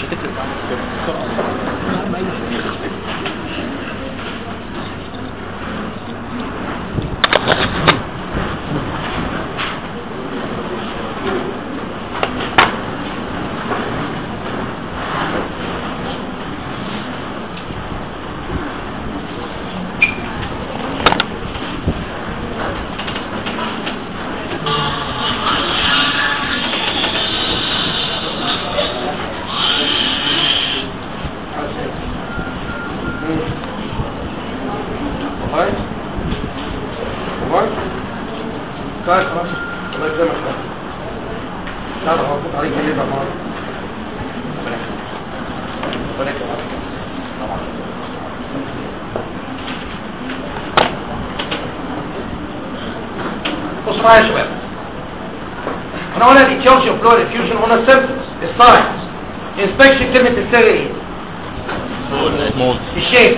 كويس كويس كويس خلاص الله يسلمك لا لا هحط عليك ليه بقى مرة ربنا يكرمك طبعا بص معايا يا شباب احنا قلنا الاتيولوجي اوف فلويد انفيوجن قلنا السيمبتومز الساينز انسبكشن كلمه السر ايه سمول الشيب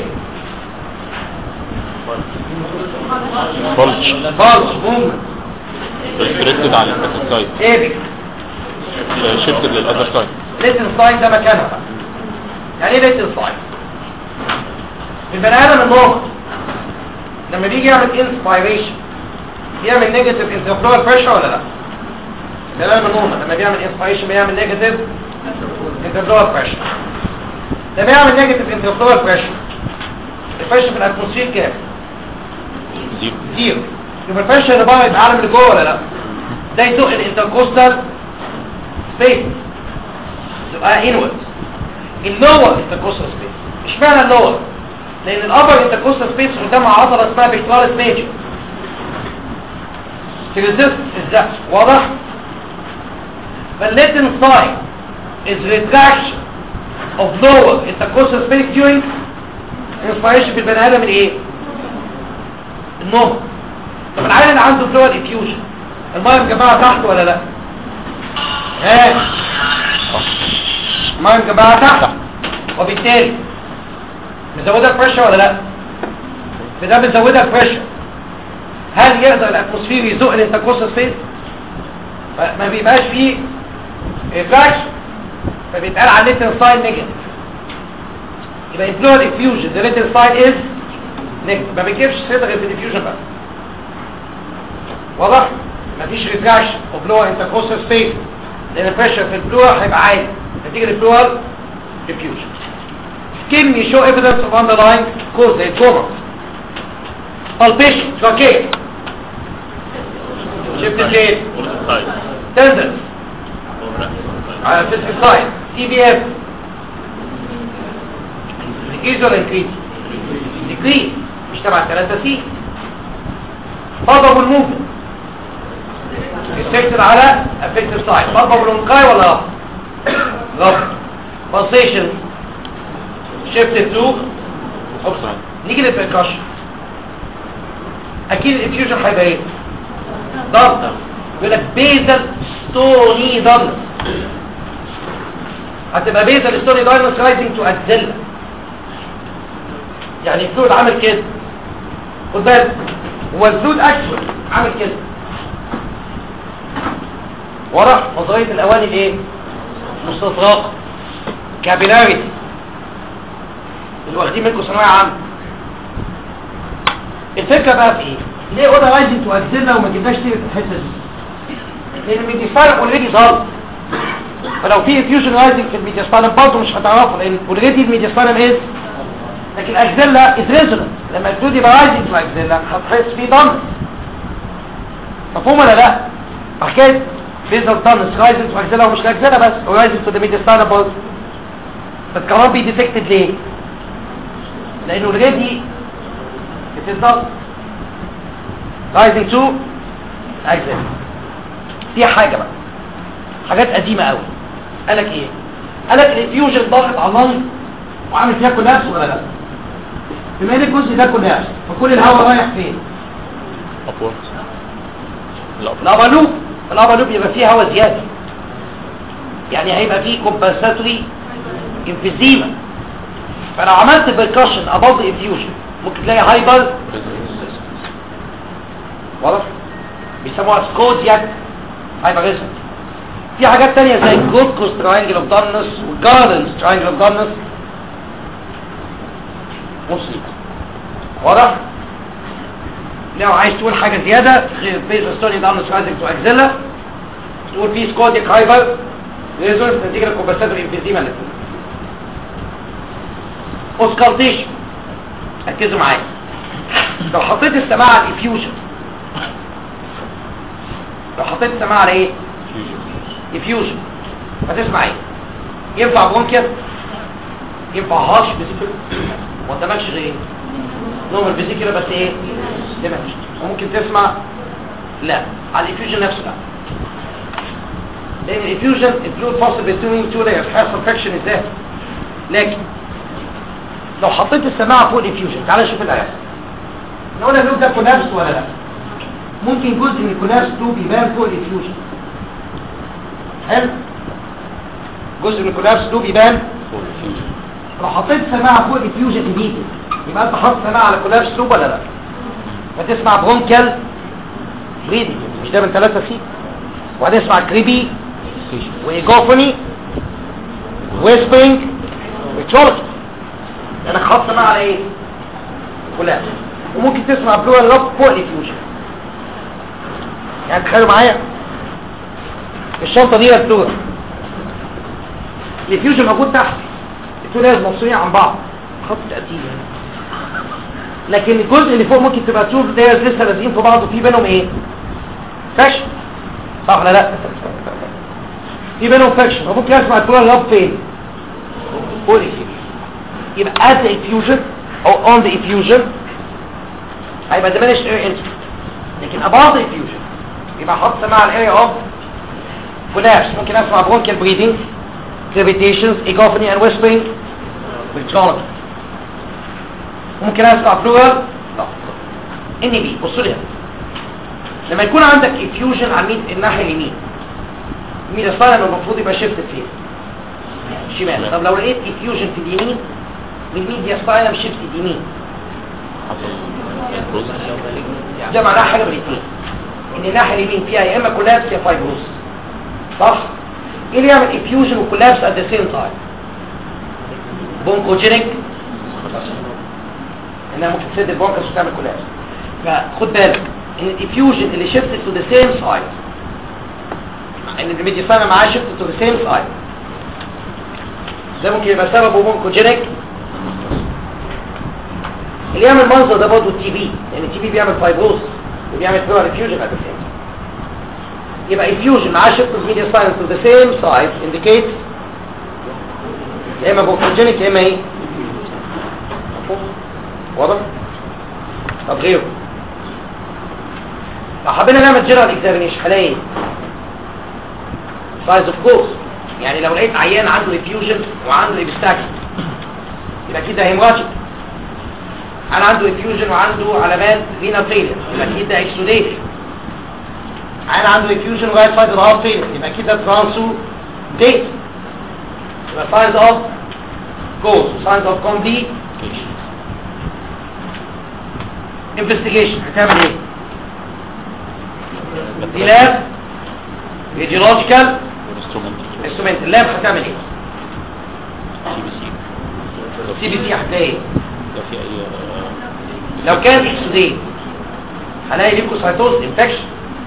بولج بالز موفمنت ريستريكتد على الأذر سايد ايه شيفتد للأذر سايد ليتن ساين ده مكانها بقى يعني ايه ليتن ساين البني ادم المخ لما بيجي يعمل انسبيريشن بيعمل نيجاتيف انترفلويد بريشر ولا لا البني ادم النورمال لما بيعمل انسبيريشن بيعمل نيجاتيف انترفلويد بريشر ده بيعمل نيجاتيف انترفلويد بريشر البريشر في الاتموسفير كام زيرو زيرو يبقى البريشر اللي بره يبقى اعلى من اللي جوه ولا لا ده يزق الانتركوستال سبيس تبقى انورد اللور انتركوستال سبيس اشمعنى اللور لان الابر انتركوستال سبيس قدامها عضله اسمها بيكتواليس ميجر تريزيست الزق واضح فالليتن ساين is retraction of lower intercostal space during inspiration في البني ادم الايه النوم طب العيان اللي عنده فلويد افيوجن الميه مجمعه تحت ولا لا ها الميه مجمعه تحت وبالتالي مزودة البريشر ولا لا ده مزودة البريشر هل يقدر الاتموسفير يزق الانتركوستال سبيس ما بيبقاش فيه ريفراكشن فبيتقال على الليتر ساين نيجاتيف يبقى الفلويد افيوجن ذا ليتر ساين از نيجاتيف ما بيجيبش سيرة غير في الافيوجن بس واضح مفيش ريفراكشن اوف لور انتركوستال سبيس لان البريشر في الفلور هيبقى عالي نتيجه الفلور افيوجن Can you show evidence of underlying cause زي الكوما palpation شوكيه شفت فين tendons على physical side CBF decrease ولا increase decrease مش تبع 3 سي فضب الموفمنت affected على affected side فضب الانقاي ولا غلط pulsation shifted to opposite نيجي للبركشن اكيد الانفيوجن هيبقى ايه ضغط يقول لك بيزل ستوني ضغط هتبقى بيزل ستوني ضغط رايزنج تو ادزله يعني الفلويد عامل كده خد بالك هو الفلويد اكشن عامل كده ورا نظريه الاواني الايه مستطرقه كابيلاريتي اللي واخدين منكم ثانويه عامه الفكره بقى في ايه ليه اوضه رايزنج تو ادزله وما جبناش سيره الحته دي لان الميديسبال اوريدي ظهر فلو في فيوجن رايزنج في الميديسبال برضه مش هتعرفه لان اوريدي الميديسبال از لكن الاكزيلا از ريزونانت لما الفلويد يبقى رايزنج تو اكزيلا هتحس فيه ضم مفهوم ولا لا حكايه فيزل تانس رايزنج تو اكزيلا ومش الاكزيلا بس هو رايزنج تو ذا ميديسبال برضه بس كمان بي ديتكتد ليه لانه اوريدي بتضغط رايزنج تو اكزيلا في حاجه بقى حاجات قديمه قوي قالك ايه قالك الانفيوجن ضاغط على اللنج وعامل فيها كولابس ولا لا بما ان الجزء ده كولابس فكل الهواء رايح فين ابورد لا الابالوب الابالوب يبقى فيه هواء زياده يعني هيبقى فيه كومبنساتوري انفيزيما فلو عملت بركشن اباض انفيوجن ممكن تلاقي هايبر واضح بيسموها سكودياك هايبريزم في حاجات تانية زي الجلوكوز تراينجل اوف دارنس والجاردنز تراينجل اوف دارنس مصيبة واضح؟ لو عايز تقول حاجة زيادة غير بيز ستوني دارنس رايزنج تو اكزيلا تقول في سكوتيك هايبر ريزولف نتيجة الكومبنساتور انفيزيما اللي اوسكالتيشن ركزوا معايا لو حطيت السماعة على الافيوجن لو حطيت السماعة على ايه؟ افيوجن هتسمع ايه؟ ينفع برونكيال ينفع هارش فيزيكال ما قدامكش غير ايه؟ نورمال فيزيكال بس ايه؟ دمج وممكن تسمع لا على الافيوجن نفسه لا لان الافيوجن الفلويد فاصل بين تو لايرز هيحصل فاكشن ازاي لكن لو حطيت السماعه فوق الافيوجن تعال نشوف اللي هيحصل نقول اللوب ده كولابس ولا لا ممكن جزء من الكولابس لوب يبان فوق الافيوجن حلو جزء من الكولابس لوب يبان فوق الفيوجن لو حطيت سماعه فوق الافيوجن ايديك يبقى انت حاطط سماعه على كولابس لوب ولا لا فتسمع برونكال بريدنج مش ده من ثلاثة سي وهتسمع كريبي وايجوفوني ويسبرينج وتشولوجي لانك حاطط سماعه على ايه كولابس وممكن تسمع بلورال لوب فوق الافيوجن يعني تخيلوا معايا الشنطه دي بلورال الافيوجن موجود تحت التو لايرز مفصولين عن بعض خط تقتيل لكن الجزء اللي فوق ممكن تبقى تشوف لايرز لسه لازقين في بعض وفي بينهم ايه فاكشن صح ولا لا في بينهم فاكشن وممكن اسمع البلورال لوب فين فوق الافيوجن يبقى at the effusion او on the effusion هيبقى diminished area entry لكن above the effusion يبقى حط سماعة على area of collapse ممكن اسمع bronchial breathing crepitations egophony and whispering بالجولة ممكن اسمع pleural لا ان بي بصوا لي هنا. لما يكون عندك effusion على مين الناحية اليمين مين الصالة المفروض يبقى شيفت فين شمال طب لو لقيت effusion في اليمين من مين دي الصالة شيفت يمين حصل بروسس ده معناها حاجه من الاثنين ان الناحيه اليمين فيها يا اما كولابس يا فايبروس صح ايه اللي يعمل افيوجن وكولابس ات ذا سيم تايم بونكوجينيك انها ممكن تسد البونكس وتعمل كولابس فخد بالك ان الافيوجن اللي شيفت تو ذا سيم سايد ان الميديسانا معاه شيفت تو ذا سيم سايد ده ممكن يبقى سببه بونكوجينيك اللي يعمل منظر ده برضه التي بي لان التي بي بيعمل فايبروس وبيعمل فلورال افيوجن ات ذا سيم يبقى افيوجن مع شيفت ميديا ساينس تو ذا سيم سايد انديكيت يا اما بوكوجينيك يا اما ايه واضح طب غيره لو حبينا نعمل جنرال اكزامينيشن هلاقي ايه سايز اوف كورس يعني لو لقيت عيان عنده افيوجن وعنده ايبستاكس يبقى كده هيموراجيك انا عنده افيوجن وعنده علامات فينا فيلر يبقى اكيد ده اكسوديشن انا عنده افيوجن ورايت سايد الهارت فيلر يبقى اكيد ده ترانسو ديت يبقى ساينز اوف كوز ساينز اوف كومبليت انفستيجيشن هتعمل ايه دي لاب راديولوجيكال انسترومنت انسترومنت اللاب هتعمل ايه سي بي سي سي بي سي هتلاقي ايه لو في اي لو كان اكسودين هلاقي ليكوسايتوز انفكشن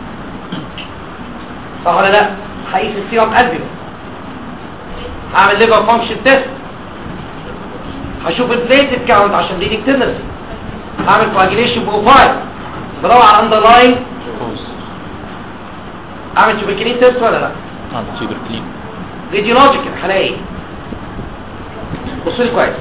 صح ولا لا هقيس السيرم البيوم هعمل ليفر فانكشن تيست هشوف البليتد كاونت عشان دي تندرسي هعمل كواجيليشن بروفايل بدور على اندرلاين كوز اعمل توبيكلين تيست ولا لا اه تيبر كلين راديولوجيكال هلاقي ايه بصوا لي كويس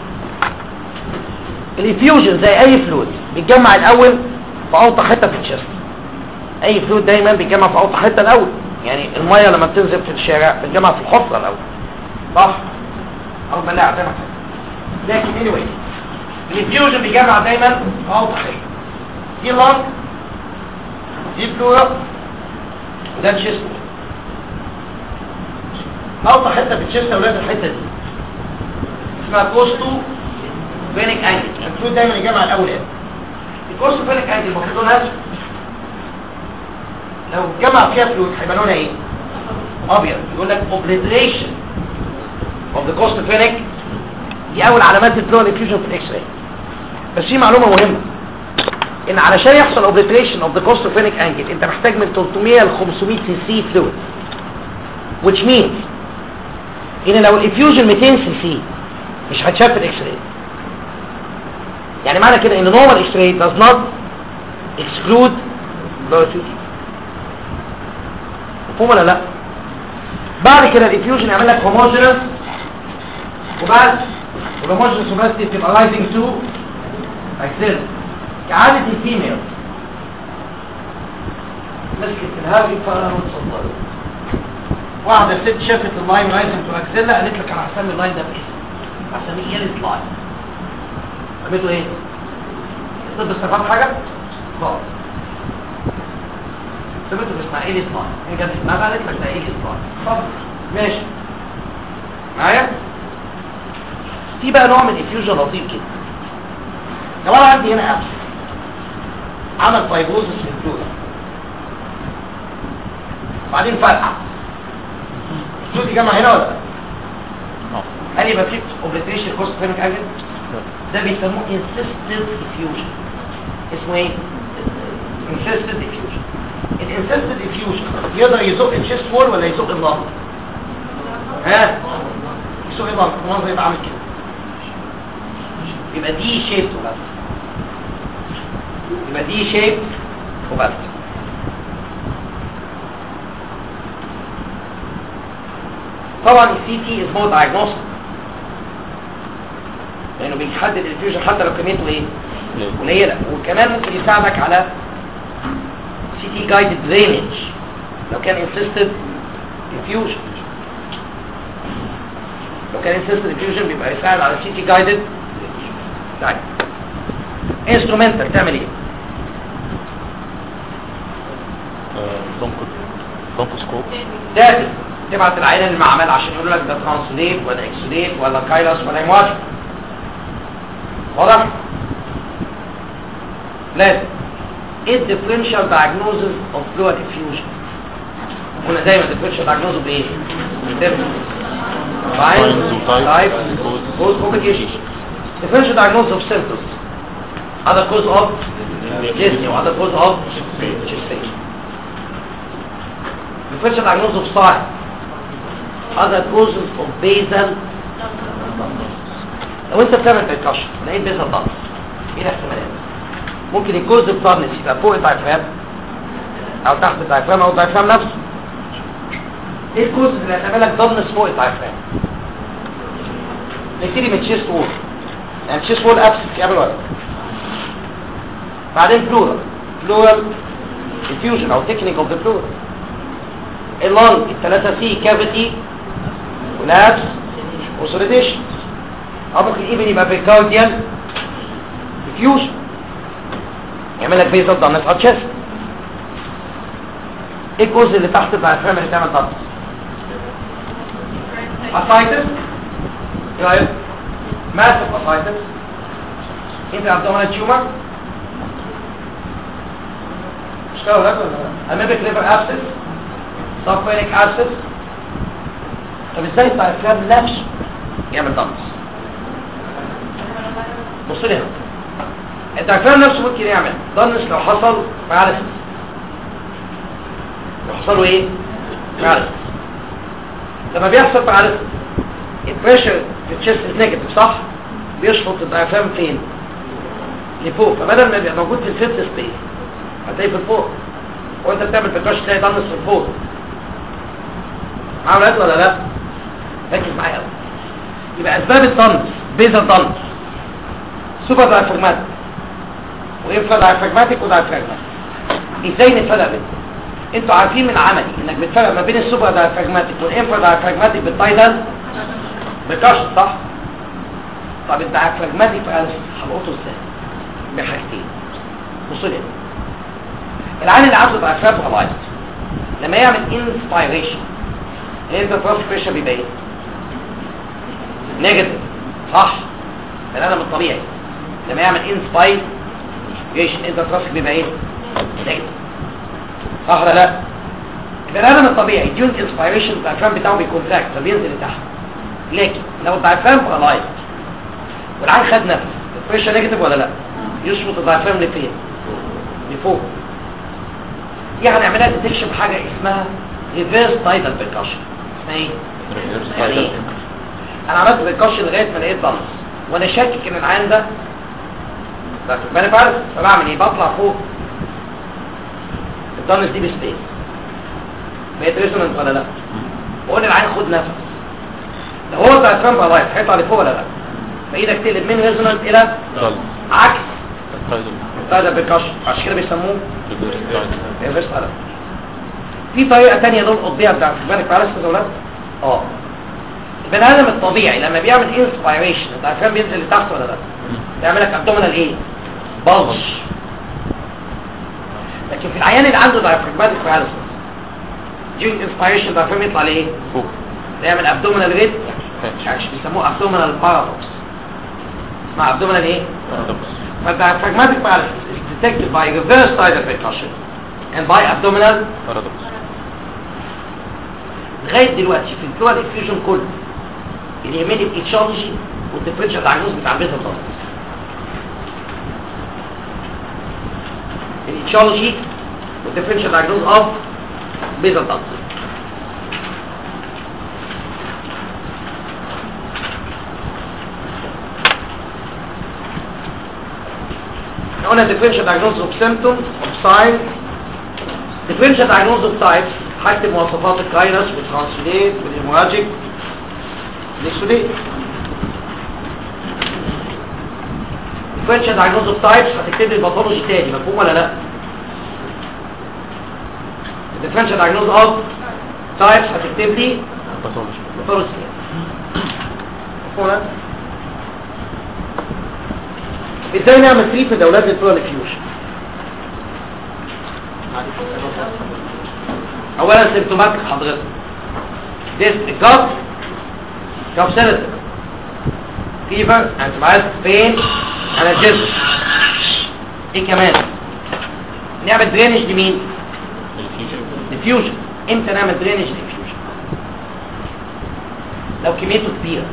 الانفيوجن زي اي فلويد بيتجمع الاول في اوطى حته في الشست اي فلويد دايما بيتجمع في اوطى حته الاول يعني الميه لما بتنزل في الشارع بتتجمع في الحفره الاول صح او بلاعه زي ما كان لكن anyway الانفيوجن بيجمع دايما في اوطى حته دي لانج دي بلورا وده الجسم اوطى حته في الشست يا اولاد الحته دي اسمها كوستو فينيك انجل الفلويد دايما يجمع الاول ايه الكوستو فينيك انجل المفروض لونها أسود. لو جمع فيها فلويد هيبقى لونها ايه ابيض يقول لك obliteration of the costophrenic دي اول علامات الفلو diffusion في الاكس راي بس في معلومه مهمه ان علشان يحصل obliteration of the costophrenic angle انت محتاج من 300 ل 500 سي سي fluid which means ان لو الافيوجن 200 سي سي مش هتشاف في الاكس راي يعني معنى كده ان normal اكس راي does not exclude blood effusion مفهوم ولا لا بعد كده الافيوجن يعمل لك homogeneous وبعد والهوموجينس وباستي تبقى رايزنج تو اكسل كعادة الفيميل مسكت الهاوي فتصدر واحدة ست شافت اللاين رايزنج تو اكسل قالت لك انا هسمي اللاين ده باسم هسميه يلت لاين عملته ايه؟ طب استفاد حاجة؟ خالص سميته باسمها ايه لاين هي جت في دماغها قالت لك ده ايه لاين طب ماشي معايا؟ في بقى نوع من الافيوجن لطيف كده لو انا عندي هنا ابس عمل فايبروزس في الفلورا بعدين فرقع الفلوس دي جمع هنا ولا لا؟ قال يبقى في اوبليتريشن كوست فينك اجل ده بيسموه انسيستد افيوجن اسمه ايه؟ انسيستد افيوجن الانسيستد افيوجن يقدر يزق الشيست وول ولا يزق اللنج؟ ها؟ يزق اللنج المنظر يبقى عامل كده يبقى دي شيب وبس يبقى دي شيب وبس طبعا السي تي از مور دايجنوستيك لانه بيحدد الفيوجن حتى لو كميته ايه قليله وكمان ممكن يساعدك على سي تي جايدد درينج لو كان انسيستد انفيوجن لو كان انسيستد انفيوجن بيبقى يساعد على سي تي جايدد طيب انسترومنتال تعمل ايه برونكوسكوب تاتي تبعت العينه للمعمل عشان يقول لك ده ترانسليت ولا اكسليت ولا كايلس ولا ايمواج واضح لازم ايه الديفرنشال دايجنوزز اوف فلويد افيوجن قلنا دايما الديفرنشال دايجنوز بايه Signs and types, type cause- cause complication differential diagnosis of symptoms other cause of dyspnea or other cause of chest pain differential diagnosis of sign other causes of basal لو انت بتعمل percussion لقيت basal ضغط ايه الاحتمالات ممكن الكوز الضغط يبقى فوق الدايفرام او تحت الدايفرام او الدايفرام نفسه ايه الكوز اللي هتعمل لك ضغط فوق الدايفرام نبتدي من تشيست وول يعني تشيست وول ابسس يعمل ولا بعدين بلورال بلورال diffusion او تكنيك اوف ذا بلورال اللونج الثلاثة سي كافيتي ولابس وسوليديشن او ممكن ايفن يبقى بيكارديال diffusion يعمل لك بيزل ضغط على الشيست ايه الجزء اللي تحت الدايفرام اللي تعمل ضغط اسايتس ايه رايك ماسف اسايتس انت ابدومينال تيومر مش كده ولا لا اميبك ليفر ابسس سبفينيك ابسس طب ازاي الدايفرام نفسه يعمل ضغط بص لي هنا الدايفرام نفسه ممكن يعمل ضغط لو حصل باراليسيس لو حصل له ايه باراليسيس لما بيحصل باراليسيس البريشر في الشيست نيجاتيف صح بيشفط الدايفرام فين لفوق فبدل ما يبقى موجود في الفيفث سبيس هتلاقيه في الفوق وانت بتعمل بريكاش تلاقي ضنس في الفوق عملت ولا لا ركز معايا قوي يبقى اسباب الضنس بيزل ضنس سوبر دايفرماتيك وانفرا دايفرماتيك ودايفرماتيك ازاي نفرق بينهم انتوا عارفين من عملي انك بتفرق ما بين السوبر دايفرماتيك والانفرا دايفرماتيك بالتايدال بكشف صح طب الدايفرماتيك بقى هلقطه ازاي بحاجتين بصوا لي العين اللي عنده دايفرام غلايز لما يعمل انسبيريشن الانترفيرس بريشر بيبقى ايه نيجاتيف صح ده انا من الطبيعي لما يعمل انسبيريشن انترفيرس بيبقى ايه نيجاتيف صح ولا لا البني ادم الطبيعي ديون انسبيريشن الدايفرام بتاعه بيكونتراكت فبينزل لتحت لكن لو الدايفرام بارالايز والعين خد نفس البريشر نيجاتيف ولا لا يشفط الدايفرام لفين لفوق دي هنعملها ديتكشن بحاجه اسمها ريفيرس تايدال بيركشن اسمها ايه يعني ايه انا عملت بيركشن لغايه ما لقيت بالانس وانا شاكك ان العين ده بس ما انا عارف فبعمل ايه بطلع فوق الدنس دي بسبيس بقيت ريزونانت ولا لا بقول للعين خد نفس لو هو الدايفرام بالايت هيطلع لفوق ولا لا فايدك تقلب من ريزونانت الى ضل عكس تايدل تايدال بيركشن عشان كده بيسموه ريفيرس تايدل ريفيرس تايدال في طريقه ثانيه نلقط بيها بتاع بالك باراليسيس ولا لا اه البني ادم الطبيعي لما بيعمل انسبيريشن الدايفرام بينزل لتحت ولا لا بيعمل لك ابدومينال ايه بلج لكن في العيان اللي عنده دايفراجماتيك باراليسيس during inspiration الدايفرام يطلع ليه فوق يعمل ابدومينال ريت يعني بيسموه ابدومينال بارادوكس اسمها ابدومينال ايه فالدايفراجماتيك paralysis is detected by reverse side of percussion and by abdominal بارادوكس لغايه دلوقتي في الفلويد افيوجن كله اللي يهمني الاتشولوجي والديفرنشال دايجنوز بتاع البيزل ضغط الاتشولوجي والديفرنشال دايجنوز اوف بيزل ضغط قلنا differential diagnosis of symptoms of signs differential diagnosis of types هكتب مواصفات الكاينس والترانسليت والهيموراجيك ليسوليت differential diagnosis of types هتكتب لي الباثولوجي تاني مفهوم ولا لا differential diagnosis of types هتكتب لي باثولوجي باثولوجي تاني مفهوم ولا لا؟ ازاي نعمل تريتمنت اولاد البرول فيوجن اولا سيمتومات حضرتك ديس كاف كاف سنت فيفر انتمايز بين انرجيزم ايه كمان نعمل درينج لمين ديفيوجن امتى نعمل درينج ديفيوجن لو كميته كبيره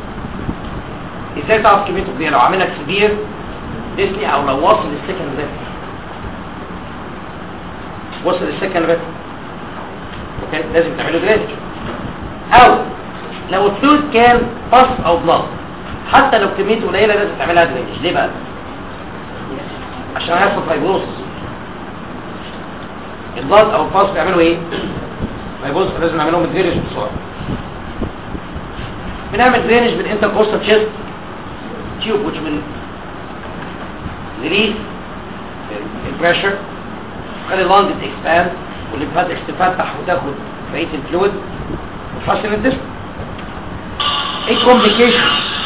ازاي تعرف كميته كبيره لو عاملها كبير ديسني او لو وصل للسكن ريت وصل للسكن ريت اوكي لازم تعمله درينج او لو الفلويد كان باس او بلاد حتى لو كميته قليله لازم تعملها درينج ليه بقى عشان هيحصل فايبروس البلاد او الباس بيعملوا ايه فايبروس لازم نعملهم درينج بسرعه بنعمل درينج بالانتركوستال تشيست تيوب which will release البريشر خلي اللانج تكسباند والليمفاتكس تفتح وتاخد بقيه الفلويد وتحسن الجسم ايه الكومبليكيشن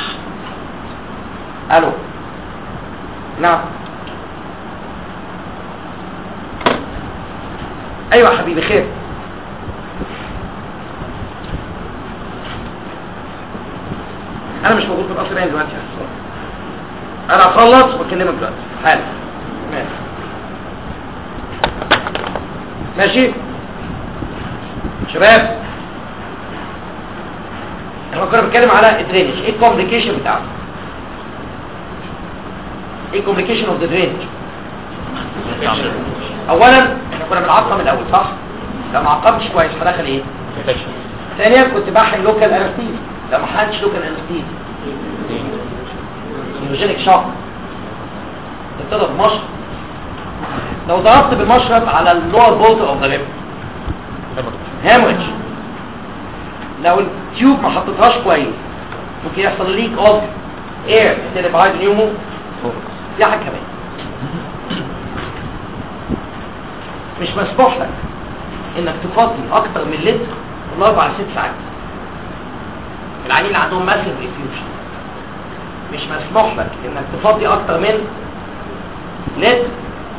الو نعم ايوه يا حبيبي خير انا مش موجود في القصر يعني دلوقتي يا أستاذ. انا اخلص واكلمك دلوقتي حالا ماشي ماشي شباب احنا كنا بنتكلم على الدرينج ايه الكومبليكيشن بتاعه ايه الكومبليكيشن اوف ذا درينج اولا احنا كنا بنعقم الاول صح لو ما عقمتش كويس فدخل ايه ثانيا كنت بحن لوكال انستيزي لو ما حنش لوكال انستيزي نيوجينيك شوك تضرب مشرط لو ضربت بالمشرط على اللور بولت اوف ذا ليب هامج لو التيوب ما حطيتهاش كويس ممكن يحصل ليك اوف اير تبقى بعد نيومو في حاجه كمان مش مسموح لك انك تفضي اكتر من لتر في الاربع ست ساعات العيانين اللي عندهم ماسيف افيوجن مش مسموح لك انك تفضي اكتر من لتر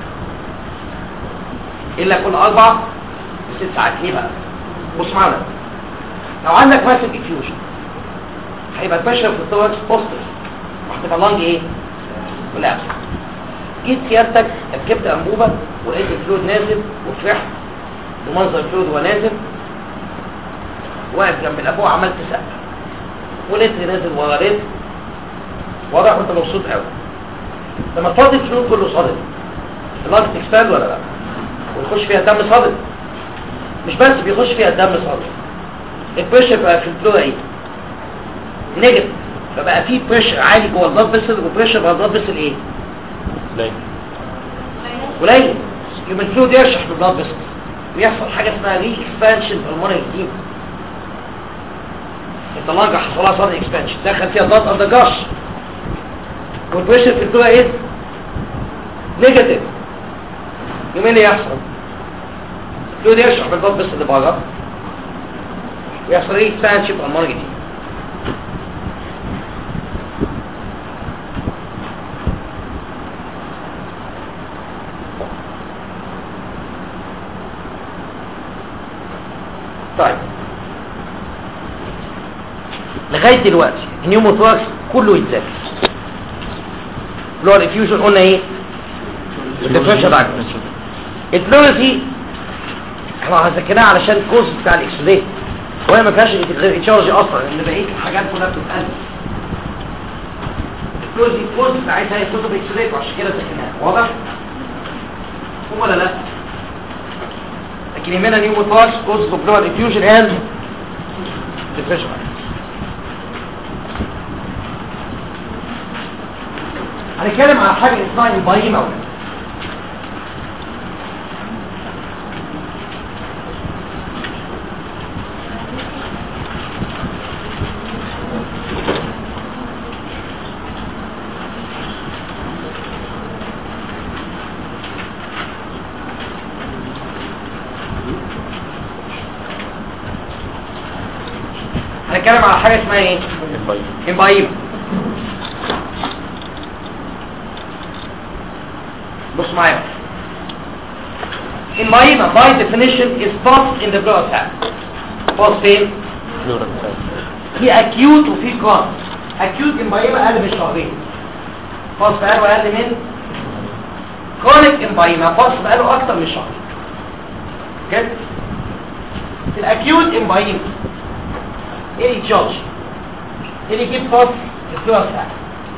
الا كل اربع ست ساعات ليه بقى بص معانا لو عندك ماسيف افيوجن هيبقى البشر في الثوركس بوستر وهتبقى اللنج ايه كولابس جيت سيادتك ركبت انبوبه ولقيت الفلويد نازل وفرحت ومنظر الفلويد وهو نازل واقف جنب الابوه عمال تسقف ولتر نازل ورا لتر واضح وانت مبسوط قوي لما تفضي الفلويد كله صادم اللنج تكسباند ولا لا ويخش فيها دم صادم مش بس بيخش فيها دم صادم البريشر بقى في الفلويد ايه نيجاتيف فبقى في بريشر عالي جوه البلاد فيسل وبريشر جوه البلاد فيسل ايه ليه قليل يبقى الفلويد يرشح في البلاد فيسل ويحصل حاجه اسمها ري اكسبانشن في المونري جديد الطلاقه حصل لها صار اكسبانشن دخل فيها ضغط اندر جاش والبريشر في الفلويد ايه نيجاتيف يوم اللي يحصل الفلويد يرشح في البلاد فيسل اللي بره ويحصل ري اكسبانشن في المونري جديد طيب لغايه دلوقتي النيوموثوركس كله يتذاكر اللي هو الافيوجن قلنا ايه الديفرنشال دايجنوز الفلوريسي احنا ذاكرناها علشان الكورس بتاع الاكسديه وهي ما فيهاش غير ايتشارجي اصلا لان بقيه الحاجات كلها بتتقلب الفلوريسي الكورس بتاعتها هي كتب اكسديه وعشان كده ذاكرناها واضح؟ هو ولا لا؟ لكن يهمنا نيوموثوركس كورس اوف بلور افيوجن اند ديفرنشال هنتكلم على حاجه اسمها البايما هنتكلم على حاجه اسمها ايه البايو امبايما بص معايا امبايما by definition is pulse in the blood sac pulse فين فلورال في acute وفي chronic acute امبايما اقل من شهرين pulse بقاله اقل من chronic امبايما pulse بقاله اكتر من شهرين كده الاكيوت امبايما ايه اللي يتشارج ايه اللي يجيب pulse في البلاد sac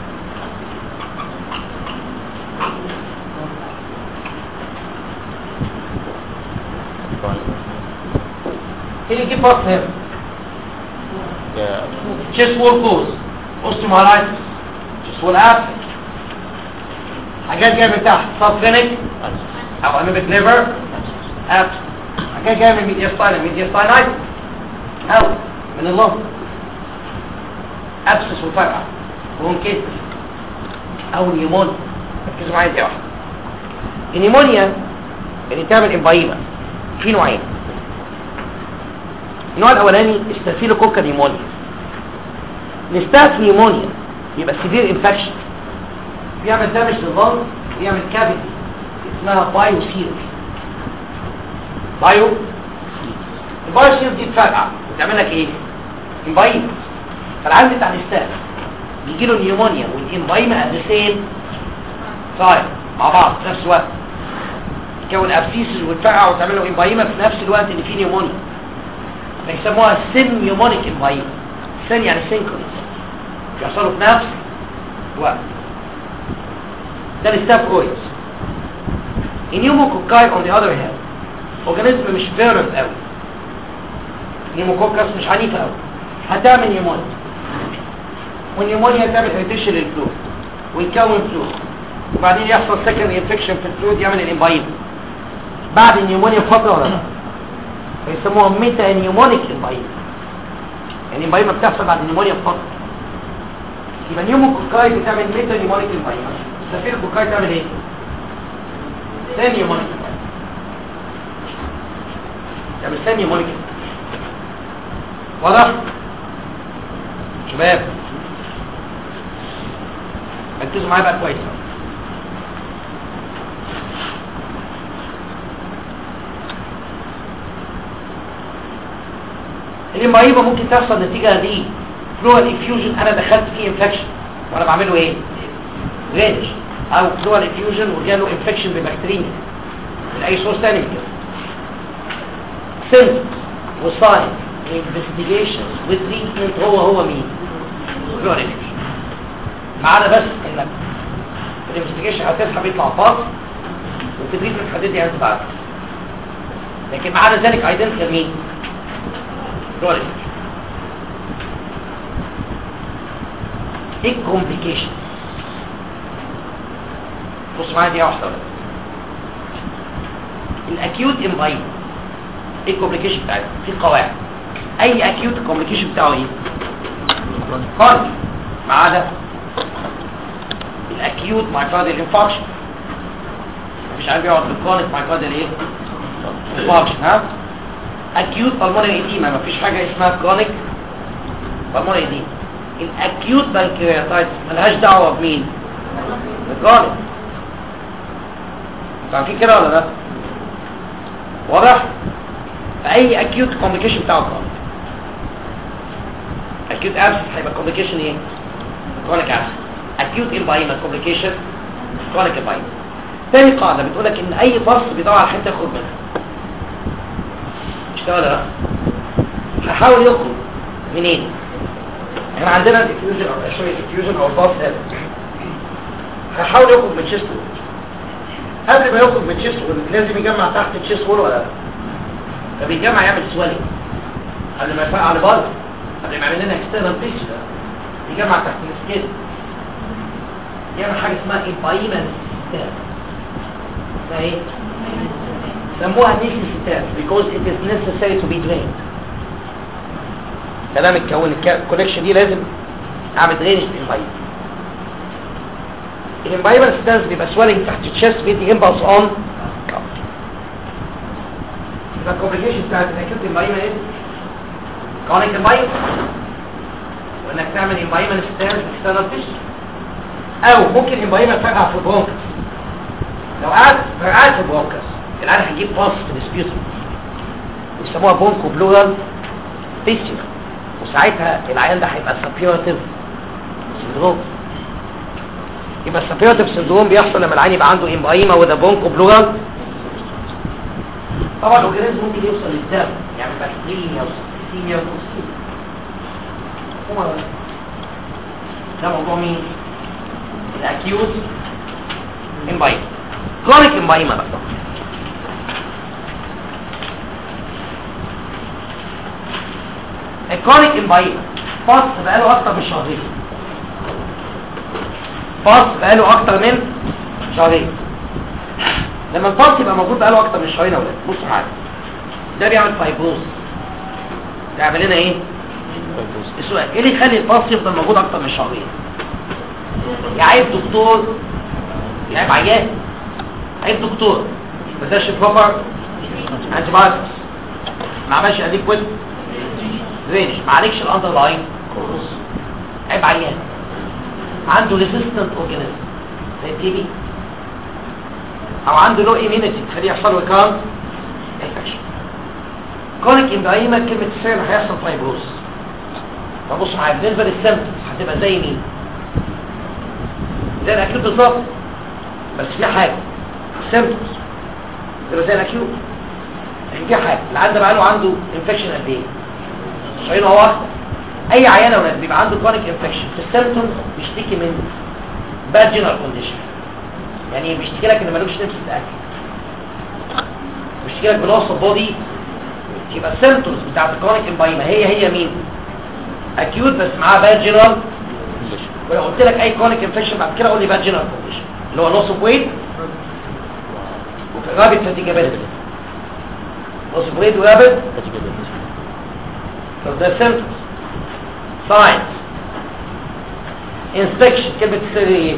ايه اللي يجيب pulse هنا chest wall cause osteomyelitis chest wall abscess حاجات جايه من تحت subclinic او amoebic liver abscess حاجات جايه من mediastinum mediastinitis او من اللنج abscess وفرقع bronchitis او نيمونيا ركزوا معايا دي واحده النيمونيا اللي تعمل امبايما في نوعين النوع الاولاني استافيلوكوكا نيمونيا الاستاف نيمونيا يبقى سيفير انفكشن بيعمل دامج لللنج بيعمل كافيتي اسمها بايو سيل بايو البايو سيل دي تفرقع بتعمل لك ايه امبايما فالعيان بتاع الاستاف بيجي له نيمونيا والامبايما ات ذا سيم تايم مع بعض في نفس الوقت تكون ابسيسز وتفرقع وتعمل له امبايما في نفس الوقت اللي فيه نيمونيا بيسموها سين نيومونيك امبايما سين يعني سينكرونس بيحصلوا في نفس الوقت ده الستاف اويلز النيوموكوكاي on the other hand اورجانيزم مش فيرنت قوي النيوموكوكس مش عنيفه قوي هتعمل نيومونيا والنيومونيا تعمل اريتيشن للفلويد ويكون فلويد وبعدين يحصل سكند انفكشن في الفلويد يعمل الامبايما بعد النيومونيا بفتره ولا لا فيسموها ميتا نيومونيك امبايما يعني الامبايما بتحصل بعد النيومونيا بفتره يبقى نيوموكوكاي بتعمل ميتا نيومونيك امبايما سفير كوكاي تعمل ايه ثاني نيومونيك امبايما تعمل ثاني نيومونيك واضح شباب ركزوا معايا بقى كويس الامبايما ممكن تحصل نتيجة دي فلوال انفيوجن انا دخلت فيه انفكشن وانا بعمله ايه ريدش او فلوال انفيوجن وجاله انفكشن ببكتيريا من اي سورس تاني من كده symptoms وساينس investigations وتريتمنت هو هو مين؟ فلوريفيوجن ما عدا بس انك الانفستيجيشن هتسحب يطلع باص والتدريب هتدي انت بعد لكن ما عدا ذلك ايدنتيكال مين؟ فلوريفيوجن ايه الكومبليكيشن بص معايا دي واحده بس الاكيوت امباين ايه الكومبليكيشن بتاعته في قواعد اي اكيوت الكومبليكيشن بتاعه ايه كارد ما عدا الاكيوت مايكارديال انفاركشن مفيش عارف يقعد في الكرونيك مايكارديال ايه انفاركشن ها اكيوت بالمونري ايديما مفيش حاجه اسمها كرونيك بالمونري ايديما الاكيوت بانكرياتايتس ملهاش دعوه بمين بالكرونيك فاهمين كده ولا لا واضح فاي اكيوت كومبليكيشن بتاعه كرونيك اكيوت ابسس هيبقى كومبليكيشن ايه كرونيك ابسس اكيوت امبايما كومبليكيشن كرونيك امبايما تاني قاعده بتقول لك ان اي فصل بيدور على حته يخرج منها مش كده ولا لا هحاول يخرج منين احنا عندنا الديفيوجن او شويه الديفيوجن او الباص هذا هحاول يخرج من تشيست وول قبل ما يخرج من تشيست وول لازم يجمع تحت التشيست وول ولا لا فبيجمع يعمل سوالي قبل ما يفقع لبره قبل ما يعمل لنا اكسترنال بيتش يجمع تحت السكين يعمل حاجه اسمها امبايمنت سيستم اسمها ايه؟ سموها نيكل سيستم because it is necessary to be drained كلام الكون الكونكشن دي لازم اعمل درينج للامبايمنت الامبايمنت ستانس بيبقى سوالينج تحت الشيست بيدي امبلس اون يبقى الكومبليكيشن بتاعت الاكيوت امبايمنت ايه؟ كونيك امبايمنت وانك تعمل امبايمنت ستانس باكسترنال فيش او ممكن امبايمنت تقع في برونكس لو قعد قعد في برونكس العيال هيجيب باص في السبيوتر بيسموها بونكو بلورال فيستيولا وساعتها العيان ده هيبقى سبيورتيف سندروم يبقى السبيورتيف سندروم بيحصل لما العيان يبقى عنده امبايما وده بونكو بلورال طبعا الاورجانيزم ممكن يوصل للدم يعني بكتيريا وسيستيميا وكوستيميا ده موضوع مين الاكيوت امبايما كرونيك امبايما بقى الكرونيك امبايما فاص بقاله اكتر من شهرين فاص بقاله اكتر من شهرين لما الفاص يبقى موجود بقاله اكتر من شهرين يا اولاد بصوا معايا ده بيعمل فايبروز ده يعمل لنا ايه السؤال ايه اللي يخلي الفاص يفضل موجود اكتر من شهرين يعيب دكتور يعيب عيان عيب دكتور ما اداش بروبر انتي بايوتكس ما عملش اديكويت رينج ما عالجش الاندر لاين كورس عيب عيان عنده ريزيستنت اورجانيزم زي التي بي او عنده لو ايميونيتي تخليه يحصل له كان انفكشن كونيك امبايما كلمه السر هيحصل فايبروز فبص معايا بالنسبه للسيمتومز هتبقى زي مين زي الاكيوت بالظبط بس في حاجه سيمتومز تبقى زي الاكيوت يعني في حاجه العيان ده بقى له عنده انفكشن قد ايه شايفين هو اكتر اي عيان يا ولاد بيبقى عنده كرونيك انفكشن في السيمتومز بيشتكي من باد جنرال كونديشن يعني بيشتكي لك ان ملوش نفس الاكل بيشتكي لك بلوس بودي يبقى السيمتومز بتاعت الكرونيك امبايما هي هي مين اكيوت بس معاه باد جنرال ولو قلت لك اي كرونيك انفكشن بعد كده قول لي باد جنرال كونديشن اللي هو لوس اوف ويت وفي رابط فاتيجابيلتي لوس اوف ويت ورابط طب ده symptoms signs inspection كلمة السر ايه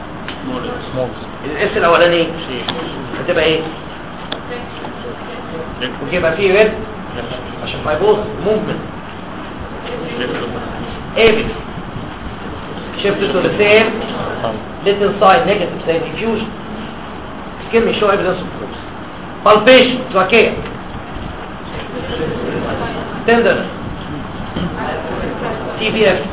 الاس الاولاني هتبقى ايه ويبقى فيه ريد عشان ما يبوظ موفمنت ايبس shift to the same little side negative side diffusion كلمة show evidence of course palpation trachea tenderness تي بي اف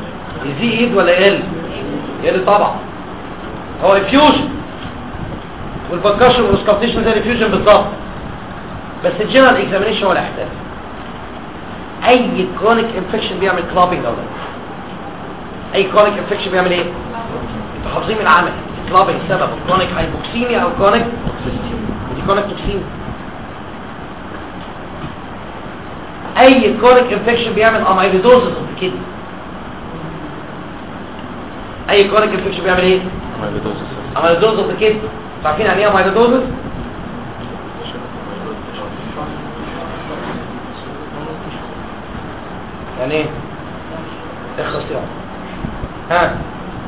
يزيد ولا يقل يقل طبعا هو انفيوجن والبركشن والسكالتيشن زي الفيوجن بالظبط بس الجنرال اكزامينيشن ولا احتاج اي كرونيك انفكشن بيعمل كلابنج او لا اي كرونيك انفكشن بيعمل ايه انتوا حافظين من العمل كلابنج سبب كرونيك هايبوكسيميا او كرونيك دي كرونيك توكسيميا اي كرونيك انفكشن بيعمل اميلويدوزس في الكدني اي كرونيك انفكشن بيعمل ايه اميلويدوزس اميلويدوزس في الكدني عارفين يعني ايه اميلويدوزس يعني ايه اخص يا ها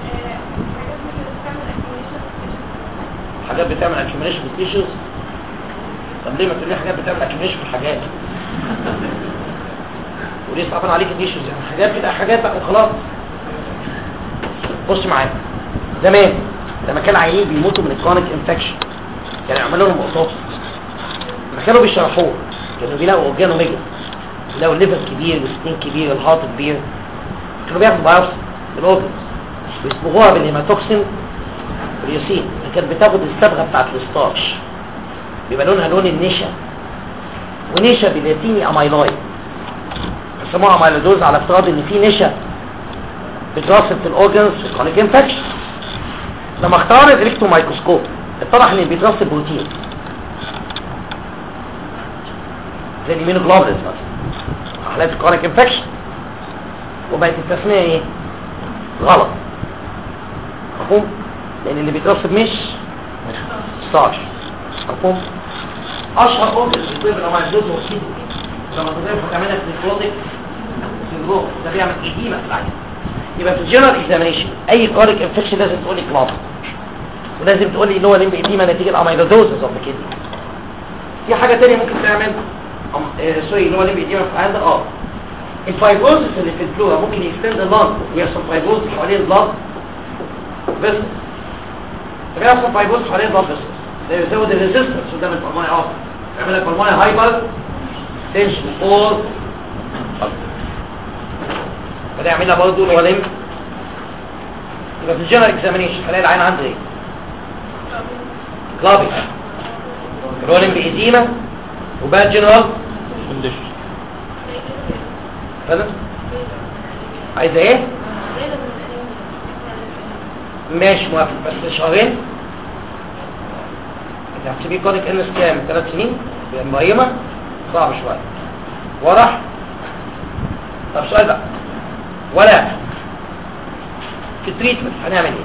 حاجات بتعمل اكيوميليشن في التيشوز طب ليه ما تقول لي حاجات بتعمل اكيوميليشن في الحاجات وليه صعبان عليك التيشوز يعني حاجات كده حاجات بقى وخلاص بص معايا زمان لما كان عيانين بيموتوا من الكرونيك انفكشن كانوا يعملوا لهم اوتوبسي لما كانوا بيشرحوه كانوا بيلاقوا اورجانو ميجا بيلاقوا الليفر كبير والسنين كبير والهارت كبير كانوا بياخدوا بايوبسي بالاورجنز ويصبغوها بالهيماتوكسين واليوسين كانت بتاخد الصبغه بتاعت الستارش بيبقى لونها لون النشا ونشا باللاتيني اميلويد بيسموها اميلودوز على افتراض ان في نشا بتراسب في الاورجنز في الكرونيك انفكشن لما اختار الالكترون مايكروسكوب اتضح ان بيترسب بروتين زي الامينوجلوبولينز مثلا حالات الكرونيك انفكشن وبقت التسميه ايه غلط مفهوم لان اللي بيترسب مش ستارش مفهوم اشهر اوبس بيطيب لما يدوز وكيد لما تضيف هتعملها سيكروتيك سيندروم ده بيعمل اديمه في العين يبقى في الجنرال اكزامينيشن اي كرونيك انفكشن لازم تقول لي كلاب ولازم تقول لي ان هو ليمب اديمه نتيجه اميلودوزز اوف كده في حاجه ثانيه ممكن تعمل أم- آه، سوري اللي هو ليمب اديمه في العين ده اه الفايبروزس اللي في الفلورا ممكن يكستند اللانج ويحصل فايبروزس حوالين اللانج بس طب يحصل فايبروزس حوالين اللانج بس ده يزود الريزيستنس قدام البلموني اه يعمل لك بلموني هايبر تنشن فور فده يعملها برضه اللي هو ليمب يبقى في الجنرال اكزامينيشن هلاقي العين عنده ايه كلابي رولينج بإديمة وباد جنرال كونديشن فاهم عايزه ايه ماشي موافق بس شهرين انت هتسيبيه كونك انس كام ثلاث سنين مقيمه صعب شويه ورح طب سؤال بقى ولا في التريتمنت هنعمل ايه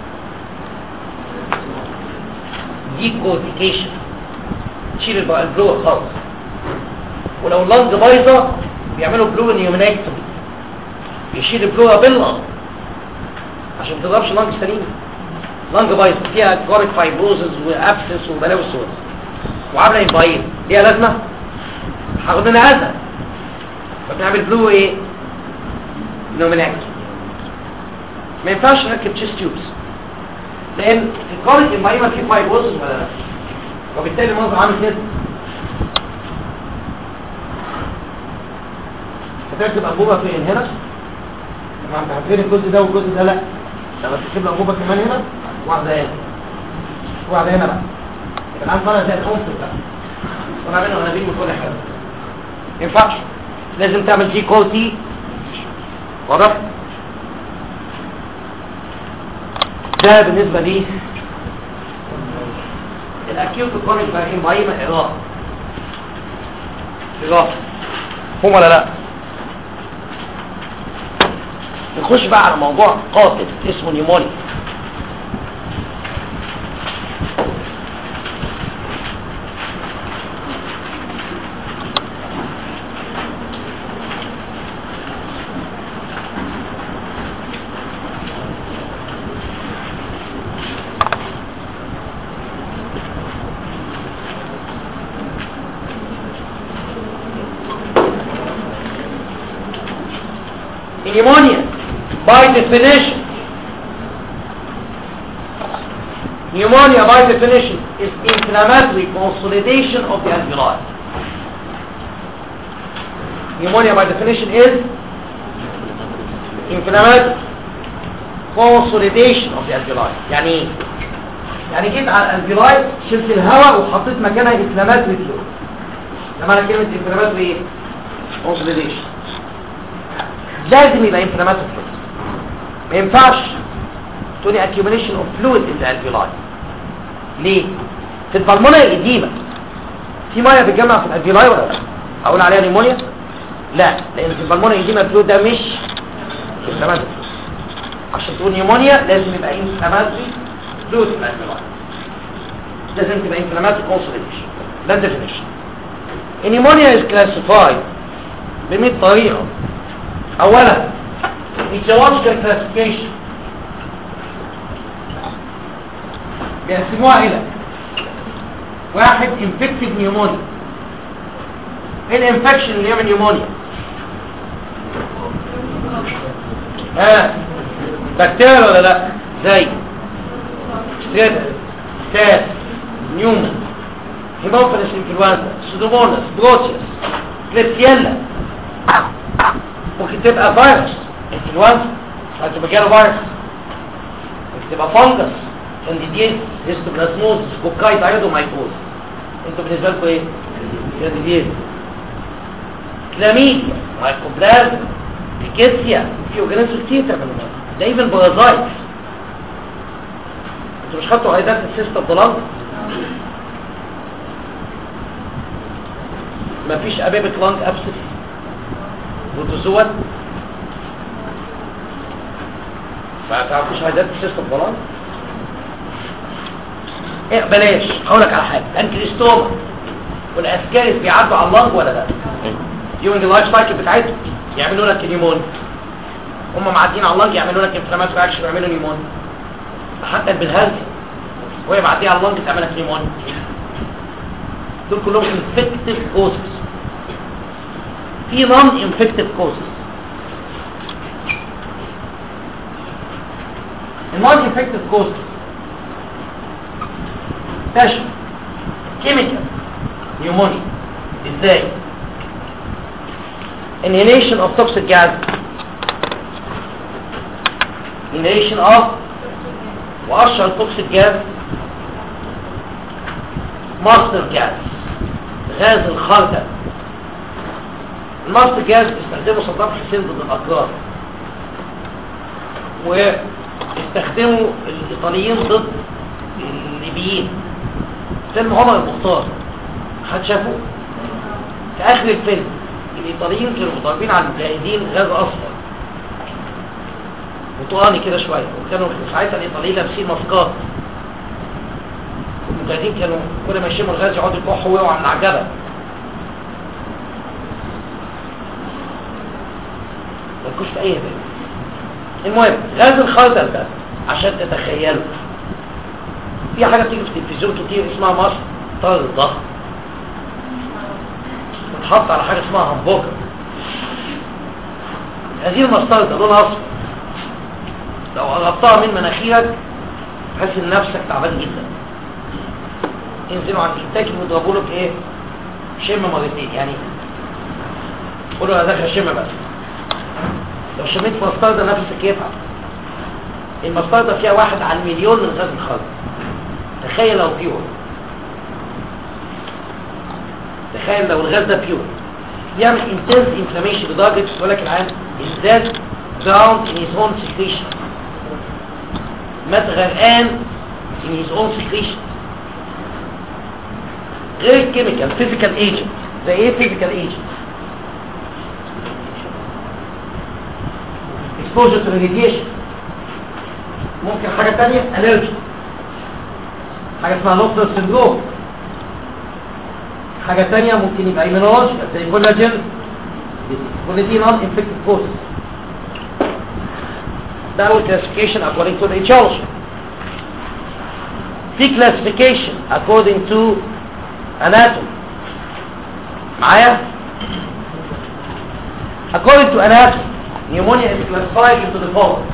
دي كوديكيشن تشيل الب- البلور خالص ولو اللنج بايظه بيعملوا بلو نيومناكتومي يشيل البلوره بالله عشان ما تضربش اللنج سليم لنج بايظه فيها كوريك فايبروزز وابسس وبلاوي سود وعامله انفايل ليها لازمه هاخد منها اذى فبنعمل بلو ايه نيومناكتومي ما ينفعش نركب تشيست تيوبس لان في الكوريك انفايل في فايبروزز ولا لا وبالتالي المنظر عامل كده هتركب انبوبه فين هنا طبعا انت هتفين الجزء ده والجزء ده لا لما تركب انبوبه كمان هنا واحده هنا واحده هنا بقى يبقى الان طالع زي الخنص بقى طالع منه انابيب من كل حاجه ما ينفعش لازم تعمل جي كول تي واضح ده بالنسبه لي الاكيوت كورنيك باين باين اراده اراده هم ولا لا نخش بقى على موضوع قاتل اسمه نيمونيا pneumonia by definition pneumonia by definition is inflammatory consolidation of the alveoli pneumonia by definition is inflammatory consolidation of the alveoli يعني ايه يعني جيت على الالفيلاي شلت الهواء وحطيت مكانها انفلاماتوري فلويد ده معنى كلمه انفلاماتوري ايه اوكسيديشن لازم يبقى انفلاماتوري فلويد ما ينفعش تقولي accumulation of fluid in the alveoli ليه في البلمونة القديمة في ميه بتجمع في الالفيولاي ولا لا اقول عليها نيمونيا لا لان في البلمونة القديمة الفلويد ده مش انفلاماتوري عشان تقول نيمونيا لازم يبقى انفلاماتوري فلويد في الالفيولاي لازم تبقى انفلاماتوري اوسيليشن ده الديفينيشن النيمونيا is classified ب 100 طريقة اولا etiological classification بيقسموها الى واحد infected pneumonia ايه الانفكشن اللي يعمل نيومونيا ها بكتيريا ولا لا زي ستريبس ستاس نيومون هيموفيلس انفلونزا سودوموناس بروتيوس كليبسيلا ممكن تبقى فيروس انفلونزا ممكن تبقى جاله فيروس ممكن تبقى فانجس كانديديز هيستوبلازموز كوكاي تايدومايكوز انتوا بالنسبه لكم ايه كانديديز كلاميديا مايكوبلازم بيكيتسيا في اورجانيزم كتير تعمل ده ايفن بارازايت انتوا مش خدتوا هيدات السيستم ضلال مفيش ابيبك لانج ابسس بروتوزوات ما تعرفوش هيدات السيستم ضلال ايه بلاش اقول لك على حاجه الانكريستوما والاسكاريس بيعدوا على اللنج ولا لا ديورنج اللايف سايكل بتاعتهم يعملوا لك نيمون هم معديين على اللنج يعملوا لك انفلاماتوري اكشن يعملوا نيمون حتى البلهارسي وهي معديه على اللنج تعمل لك نيمون دول كلهم انفكتيف كوزز في نون انفكتيف كوزز النون انفكتيف كوزز تشمل كيميكال نيومونيا ازاي inhalation of toxic gas inhalation of واشهر toxic gas ماستر جاز غاز الخردل الماستر جاز استخدمه صدام حسين ضد الاطراف واستخدموا الايطاليين ضد الليبيين فيلم عمر المختار حد شافه في اخر الفيلم الايطاليين كانوا ضاربين على المجاهدين غاز اصفر وطواني كده شويه وكانوا ساعتها الايطاليين لابسين ماسكات المجاهدين كانوا كل ما يشموا الغاز يقعدوا يكحوا ويقعوا من العجبه ما تكونش في اي بال المهم غاز الخردل ده عشان تتخيلوا في حاجه بتيجي في التلفزيون كتير اسمها مصر طار الضغط بتحط على حاجه اسمها همبوكر هذه المسطره ده لونها اصفر لو قربتها من مناخيرك تحس ان نفسك تعبان جدا ينزلوا عند التاكل ويضربوا لك ايه شم مرتين يعني قولوا انا داخل شم بس لو شميت مسطره ده نفسك يتعب المسطره ده فيها واحد على المليون من غاز الخرج تخيل لو بيور تخيل لو الغاز ده بيور يعمل انتنس انفلاميشن لدرجه يقول لك العام ازداد داون ان هيز اون سكريشن مات غرقان ان هيز اون سكريشن غير الكيميكال فيزيكال ايجنت زي ايه فيزيكال ايجنت exposure to radiation ممكن حاجة تانية allergy حاجة اسمها لوكتر سندروم حاجة تانية ممكن يبقى immunological زي كولاجين كل دي non infected causes ده أول classification according to the etiology في classification according to anatomy معايا according to anatomy pneumonia is classified into the following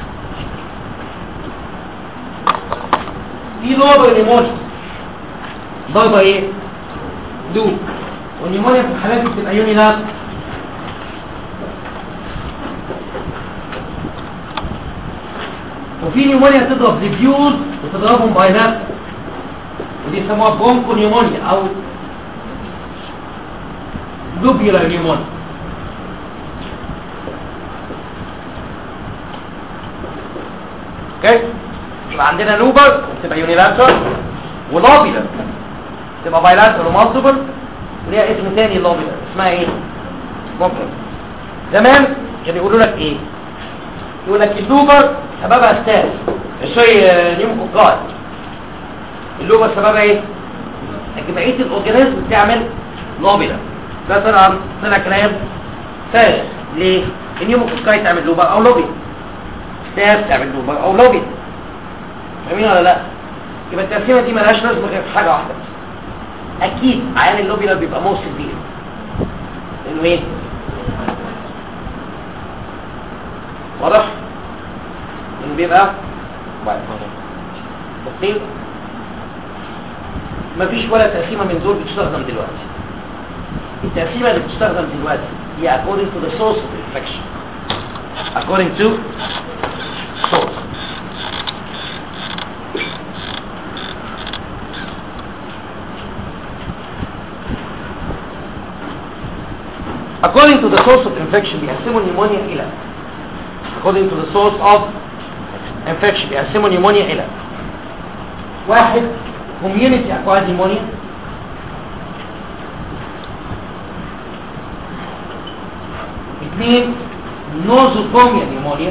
في ضربة نيمونيا ضربة ايه دوب والنيمونيا في الحالات دي بتبقى يونيلات وفي نيمونيا تضرب ديفيوز وتضربهم باينات ودي يسموها برونكو نيومونيا او لوبيولار نيومونيا اوكي يبقى عندنا لوبر تبقى يونيلاترال ولوبيولار تبقى بايلاترال ومالتيبل وليها اسم تاني لوبيولار اسمها ايه ممكن زمان كانوا يقولوا لك ايه يقول لك اللوبر سببها ستاس سوري نيوموكوكاي اللوبر سببها ايه جمعيه الاورجانيزم بتعمل لوبيولار ده طبعا طلع كلام فارغ ليه النيوموكوكاي تعمل لوبر او لوبي ستاس تعمل لوبر او لوبي فاهمين ولا لا يبقى التقسيمه دي مالهاش لازمه غير في حاجه واحده بس. اكيد عيان اللوبيولار بيبقى موصل بيه لانه ايه واضح انه بيبقى واحد. بسيط مفيش ولا تقسيمه من دول بتستخدم دلوقتي التقسيمه اللي بتستخدم دلوقتي هي according to the source of infection according to source according to the source of infection بيقسموا النيمونيا الى according to the source of infection بيقسموا النيمونيا الى واحد community acquired pneumonia اثنين nosocomial pneumonia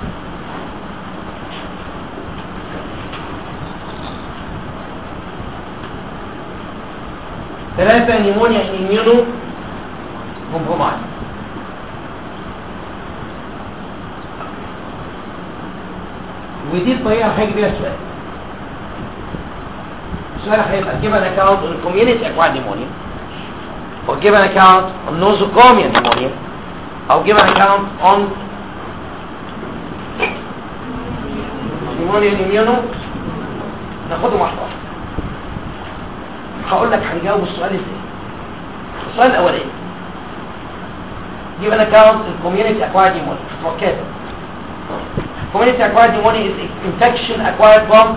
ثلاثة نيمونيا immuno compromised ودي الطريقة هيجي بيها السؤال السؤال هيبقى give an account on community acquired pneumonia or give an account on nosocomial pneumonia or give an account on pneumonia immuno ناخدهم واحدة واحدة هقول لك هنجاوب السؤال ازاي السؤال الاولاني give an account on community acquired pneumonia وكذا community acquired pneumonia is infection acquired from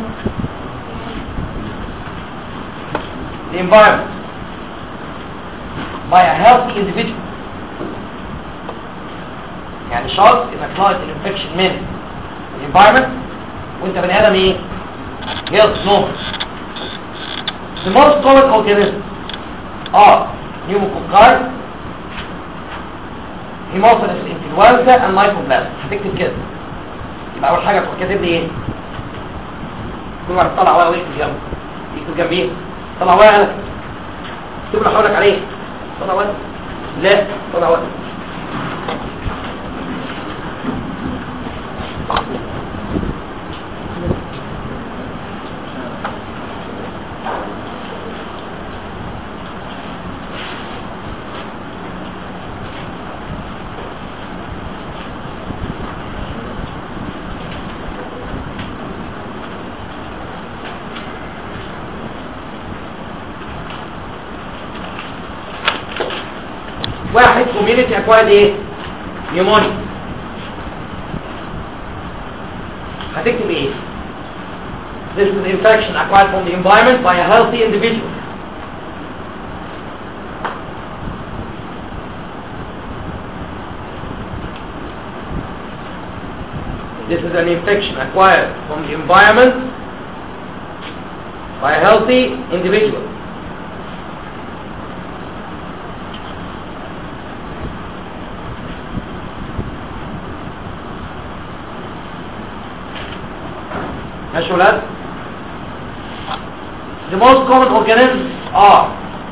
the environment by a healthy individual يعني شرط انك طلعت الانفكشن من الانفايرمنت وانت بني ادم ايه health normal the most common organisms are pneumococci hemophilus influenza and mycoplasma هتكتب كده يبقى اول حاجه تروح كاتب لي ايه كل واحد طلع ورقه ويكتب جنبه يكتب جنبيه طلع ورقه اكتب له حولك عليه طلع ورقه لا طلع ورقه واحد community acquired ايه pneumonia هتكتب ايه This is an infection acquired from the environment by a healthy individual This is an infection acquired from the environment by a healthy individual ماشي يا ولاد The most common organisms are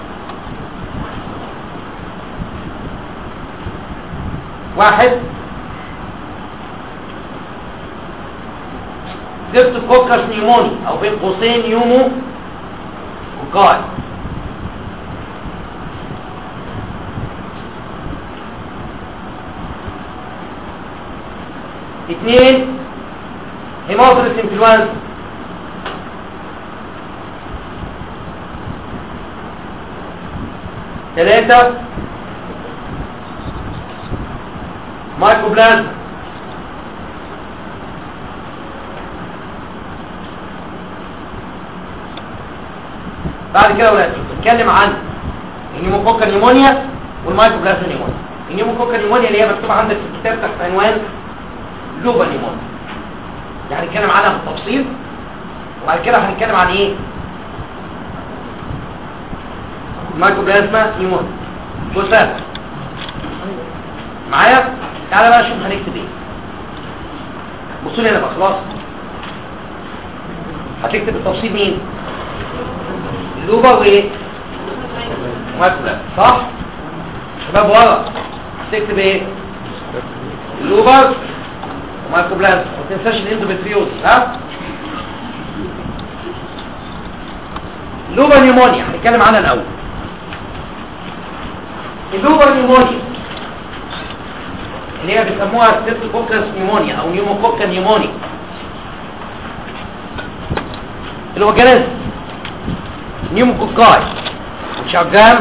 واحد ديفتوكوكس نيموني او بين قوسين يومو وقاعد اثنين هيموفيلس انفلونزا ثلاثة مايكوبلازما بعد كده يا ولاد بنتكلم عن النيموكوكا نيمونيا والمايكوبلازما نيمونيا النيموكوكا نيمونيا اللي هي مكتوبه عندك في الكتاب تحت عنوان لوبا نيمونيا يعني هنتكلم عنها بالتفصيل وبعد كده هنتكلم عن ايه مايكوبلازما نيمونيا بص بقى. معايا تعالى بقى شوف هنكتب ايه بصوا لي هنا بقى خلاص هتكتب التفصيل مين اللوبا وايه مايكروبلازما صح شباب ورا هتكتب ايه اللوبا ومايكروبلازما ما تنساش الاندوميتريوز ها اللوبا نيمونيا هنتكلم عنها الاول اللوبا نيمونيا اللي هي بيسموها ستريبتوكوكس نيمونيا او نيوموكوكا نيمونيا الاورجانيزم نيوموكوكاي which are gram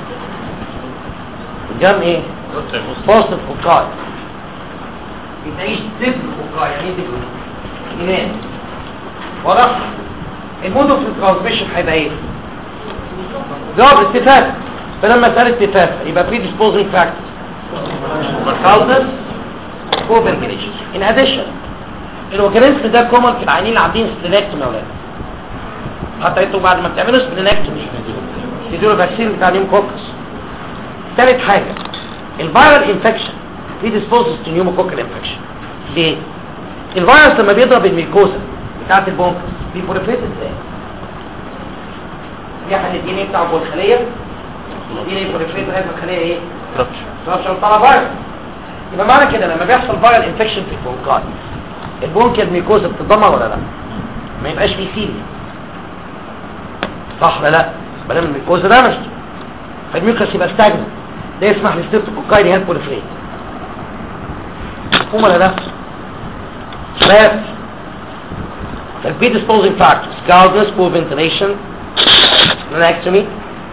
gram ايه بوستيف كوكاي بتعيش دبل كوكاي يعني ايه دبل ايمان واضح المود اوف الترانسميشن هيبقى ايه جواب اتفاق فلما مساله اتفاق يبقى في disposing factors causes co-ventilation in addition الاورجانيزم ده كومن في العيانين اللي عاملين سبلينكتومي يا اولاد حتى انتوا بعد ما بتعملوا سبلينكتومي تديله فاكسين بتاع نيوموكوكس ثالث حاجه الفيرال انفكشن في ديسبوزز تو نيوموكوكال انفكشن ليه الفيروس لما بيضرب الميكوزا بتاعه البونكس بيبوريفيت ازاي بيحل الدي ان ايه بتاع جوه الخليه الدي ان ايه بوريفيت لازم الخليه ايه عشان طلع فيروس يبقى معنى كده لما بيحصل فيرال انفكشن في البونكاي البونكيال ميكوزا بتتدمر ولا لا ما يبقاش فيه سيل صح ولا لا ما دام الميكوزا ده مش فالميوكس يبقى ستاجنت ده يسمح للستريبتوكوكاي هي البوليفريت مفهوم ولا لا شباب البيدسبوزنج فاكتورز scaldness poor ventilation splenectomy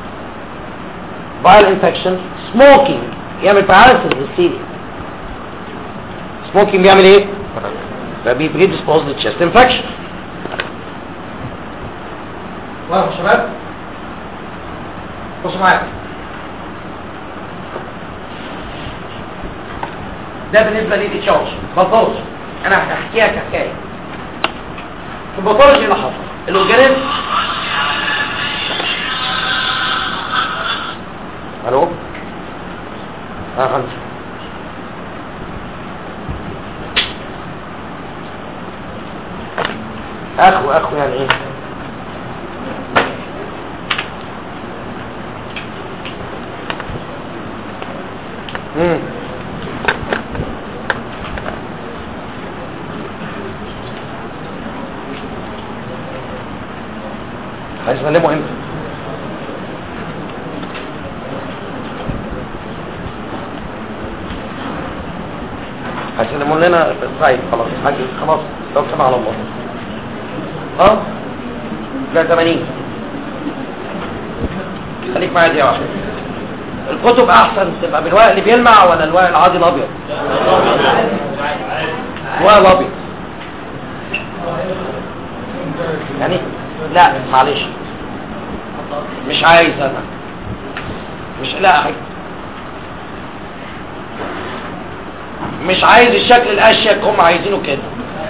viral infection smoking يعمل paralysis للسيليا smoking بيعمل ايه فبيبريدسبوز للchest infection واضح يا شباب بصوا معايا ده بالنسبه لي تشارج باثولوجي انا هحكيها كحكايه في الباثولوجي اللي حصل الاورجانيزم الو اه خمسة اخو اخو يعني ايه امم هيسلموا امتى هيسلموا لنا طيب خلاص حاجة خلاص توكلنا على الله اه لا 80 خليك معايا دي واحده الكتب احسن تبقى بالورق اللي بيلمع ولا الورق العادي الابيض الورق الابيض يعني لا معلش مش عايز انا مش لا مش عايز الشكل الاشيك هم عايزينه كده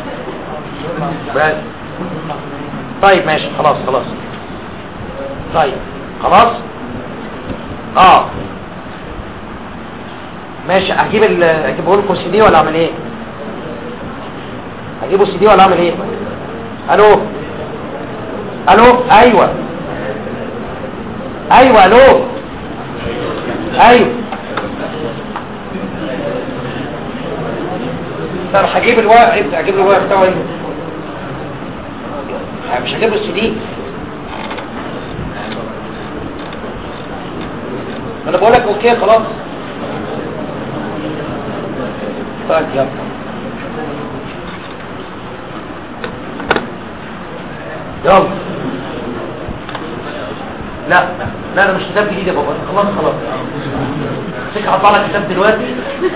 بس طيب ماشي خلاص خلاص طيب خلاص اه ماشي اجيب ال اجيبه لكم سي دي ولا اعمل ايه اجيبه سي دي ولا اعمل ايه الو الو ايوه ايوه الو ايوه طب هجيب الورق امتى هجيب له الورق بتاعه امتى مش هجيب له السي دي انا بقول لك اوكي خلاص طيب يلا يلا لا لا انا مش كتاب جديد يا بابا خلاص خلاص سيك هطلع لك كتاب دلوقتي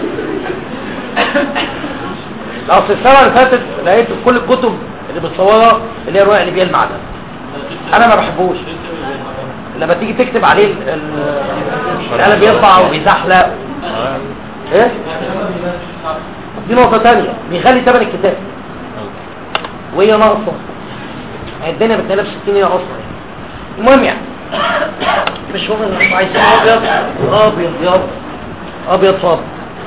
اصل السنه اللي فاتت لقيت كل الكتب اللي بتصورها اللي هي الورق اللي بيلمع ده انا ما بحبوش لما تيجي تكتب عليه ال- ال- القلم بيرفع وبيزحلق آه. ايه دي نقطة تانية بيخلي ثمن الكتاب وهي ناقصة يعني الدنيا بتلاقيها ب 60 هي اصلا يعني. المهم يعني مش هم اللي عايزين ابيض ابيض يابا ابيض فاضي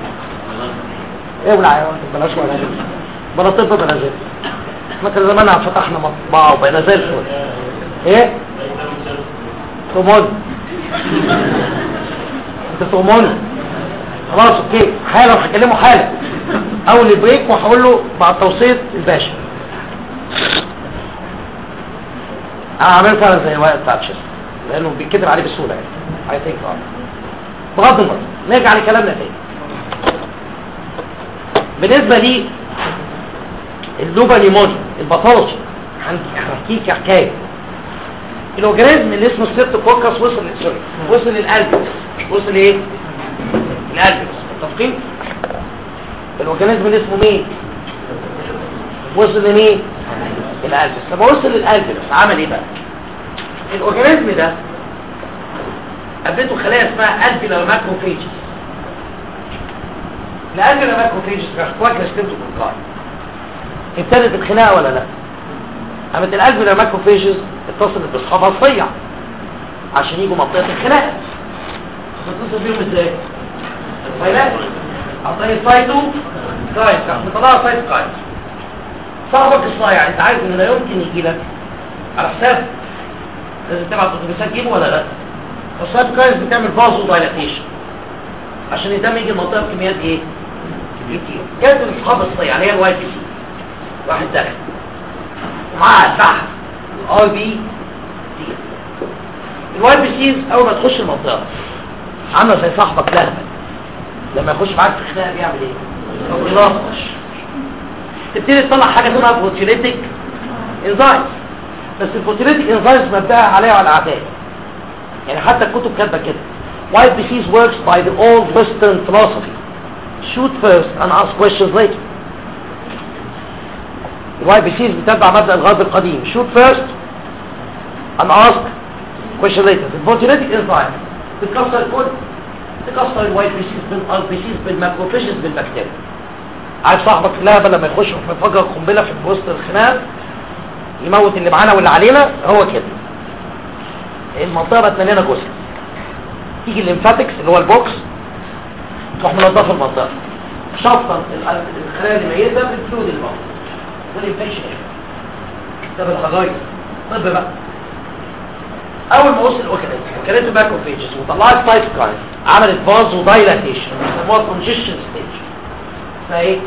ايه ولا بلاش ولا زي بلا طب بلا زي احنا كان زمان فتحنا مطبعة وبقينا زي الفل ايه تومون انت تومون خلاص اوكي حالا هكلمه حالا اول بريك وهقول له بعد توصيه الباشا انا عملت فعلا زي الورق بتاع تشيس لانه بيتكتب عليه بسهوله يعني اي ثينك بغض النظر نرجع لكلامنا تاني بالنسبه لي اللوبا نيمونيا الباثولوجي هحكيك حكايه الاورجانيزم اللي اسمه ستريبتوكوكس وصل سوري وصل للقلب وصل ايه القلب متفقين الاورجانيزم اللي اسمه مين وصل لمين القلب لما وصل للقلب بس عمل ايه بقى الاورجانيزم ده قابلته خلايا اسمها الفيلر ماكروفيجز الالفيلر ماكروفيجز راح واكله ستريبتوكوكاي ابتدت الخناقه ولا لا قامت الالفيلر ماكروفيجز اتصلت باصحابها الصيع عشان يجوا منطقه الخناقه بتتصل بيهم ازاي الفايلات عن طريق السايتو كاينز راح مطلعها سايتو كاينز صاحبك الصايع انت عارف انه لا يمكن يجي لك على حساب لازم تبعت اتوبيسات تجيبه ولا لا السايتو كاينز بتعمل فازو دايلاتيشن عشان الدم يجي المنطقه بكميات ايه كتير جت الاصحاب الصيع اللي هي الواي بي سي واحد دخل ومعاه البحث ار بي سي الواي بي سيز اول ما تخش المنطقه عامله زي صاحبك لهبل لما يخش معاك في خناقه بيعمل ايه بيلطش تبتدي تطلع حاجه اسمها بروتيوليتيك انزايمز بس البروتيوليتيك انزايمز مبدأها عليها وعلى الاعداء يعني حتى الكتب كاتبه كده White disease works by the old Western philosophy. Shoot first and ask questions later. الواي بي سيز بتتبع مبدأ الغرب القديم shoot first and ask question later البروتينيتك انزايم بتكسر الكل تكسر الواي بي سيز بالار بي سيز بالماكروفيجز بالبكتيريا عارف صاحبك اللهبه لما يخش في مفجر قنبله في وسط الخناق يموت اللي معانا واللي علينا هو كده المنطقه بقت مليانه جثث تيجي الليمفاتكس اللي هو البوكس تروح منظفه المنطقه شفطا الخلايا الميته بالفلود الموت والانفكشن ده بالخضايا طب بقى اول ما وصل الاوكلات كانت باكوفيجز وطلعت سايتوكاين عملت فاز ودايلاتيشن بيسموها كونجيشن ستيج فايه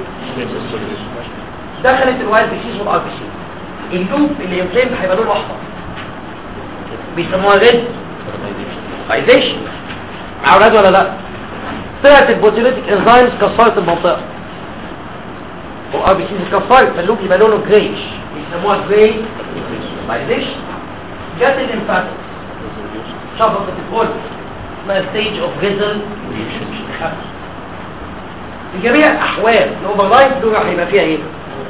دخلت الوايت بي سيز والار بي سي اللوب اللي يمكن هيبقى لونه احمر بيسموها ريد فايزيشن مع اولاد ولا لا طلعت البوتيليتيك انزيمز كسرت المنطقه والار بي سيز اتكسرت فاللوب يبقى لونه جريش بيسموها جراي فايزيشن جت الليمفاتيك شفطت الكل اسمها ستيج اوف ريزل في جميع الاحوال الاوفر لايف دول هيبقى فيها ايه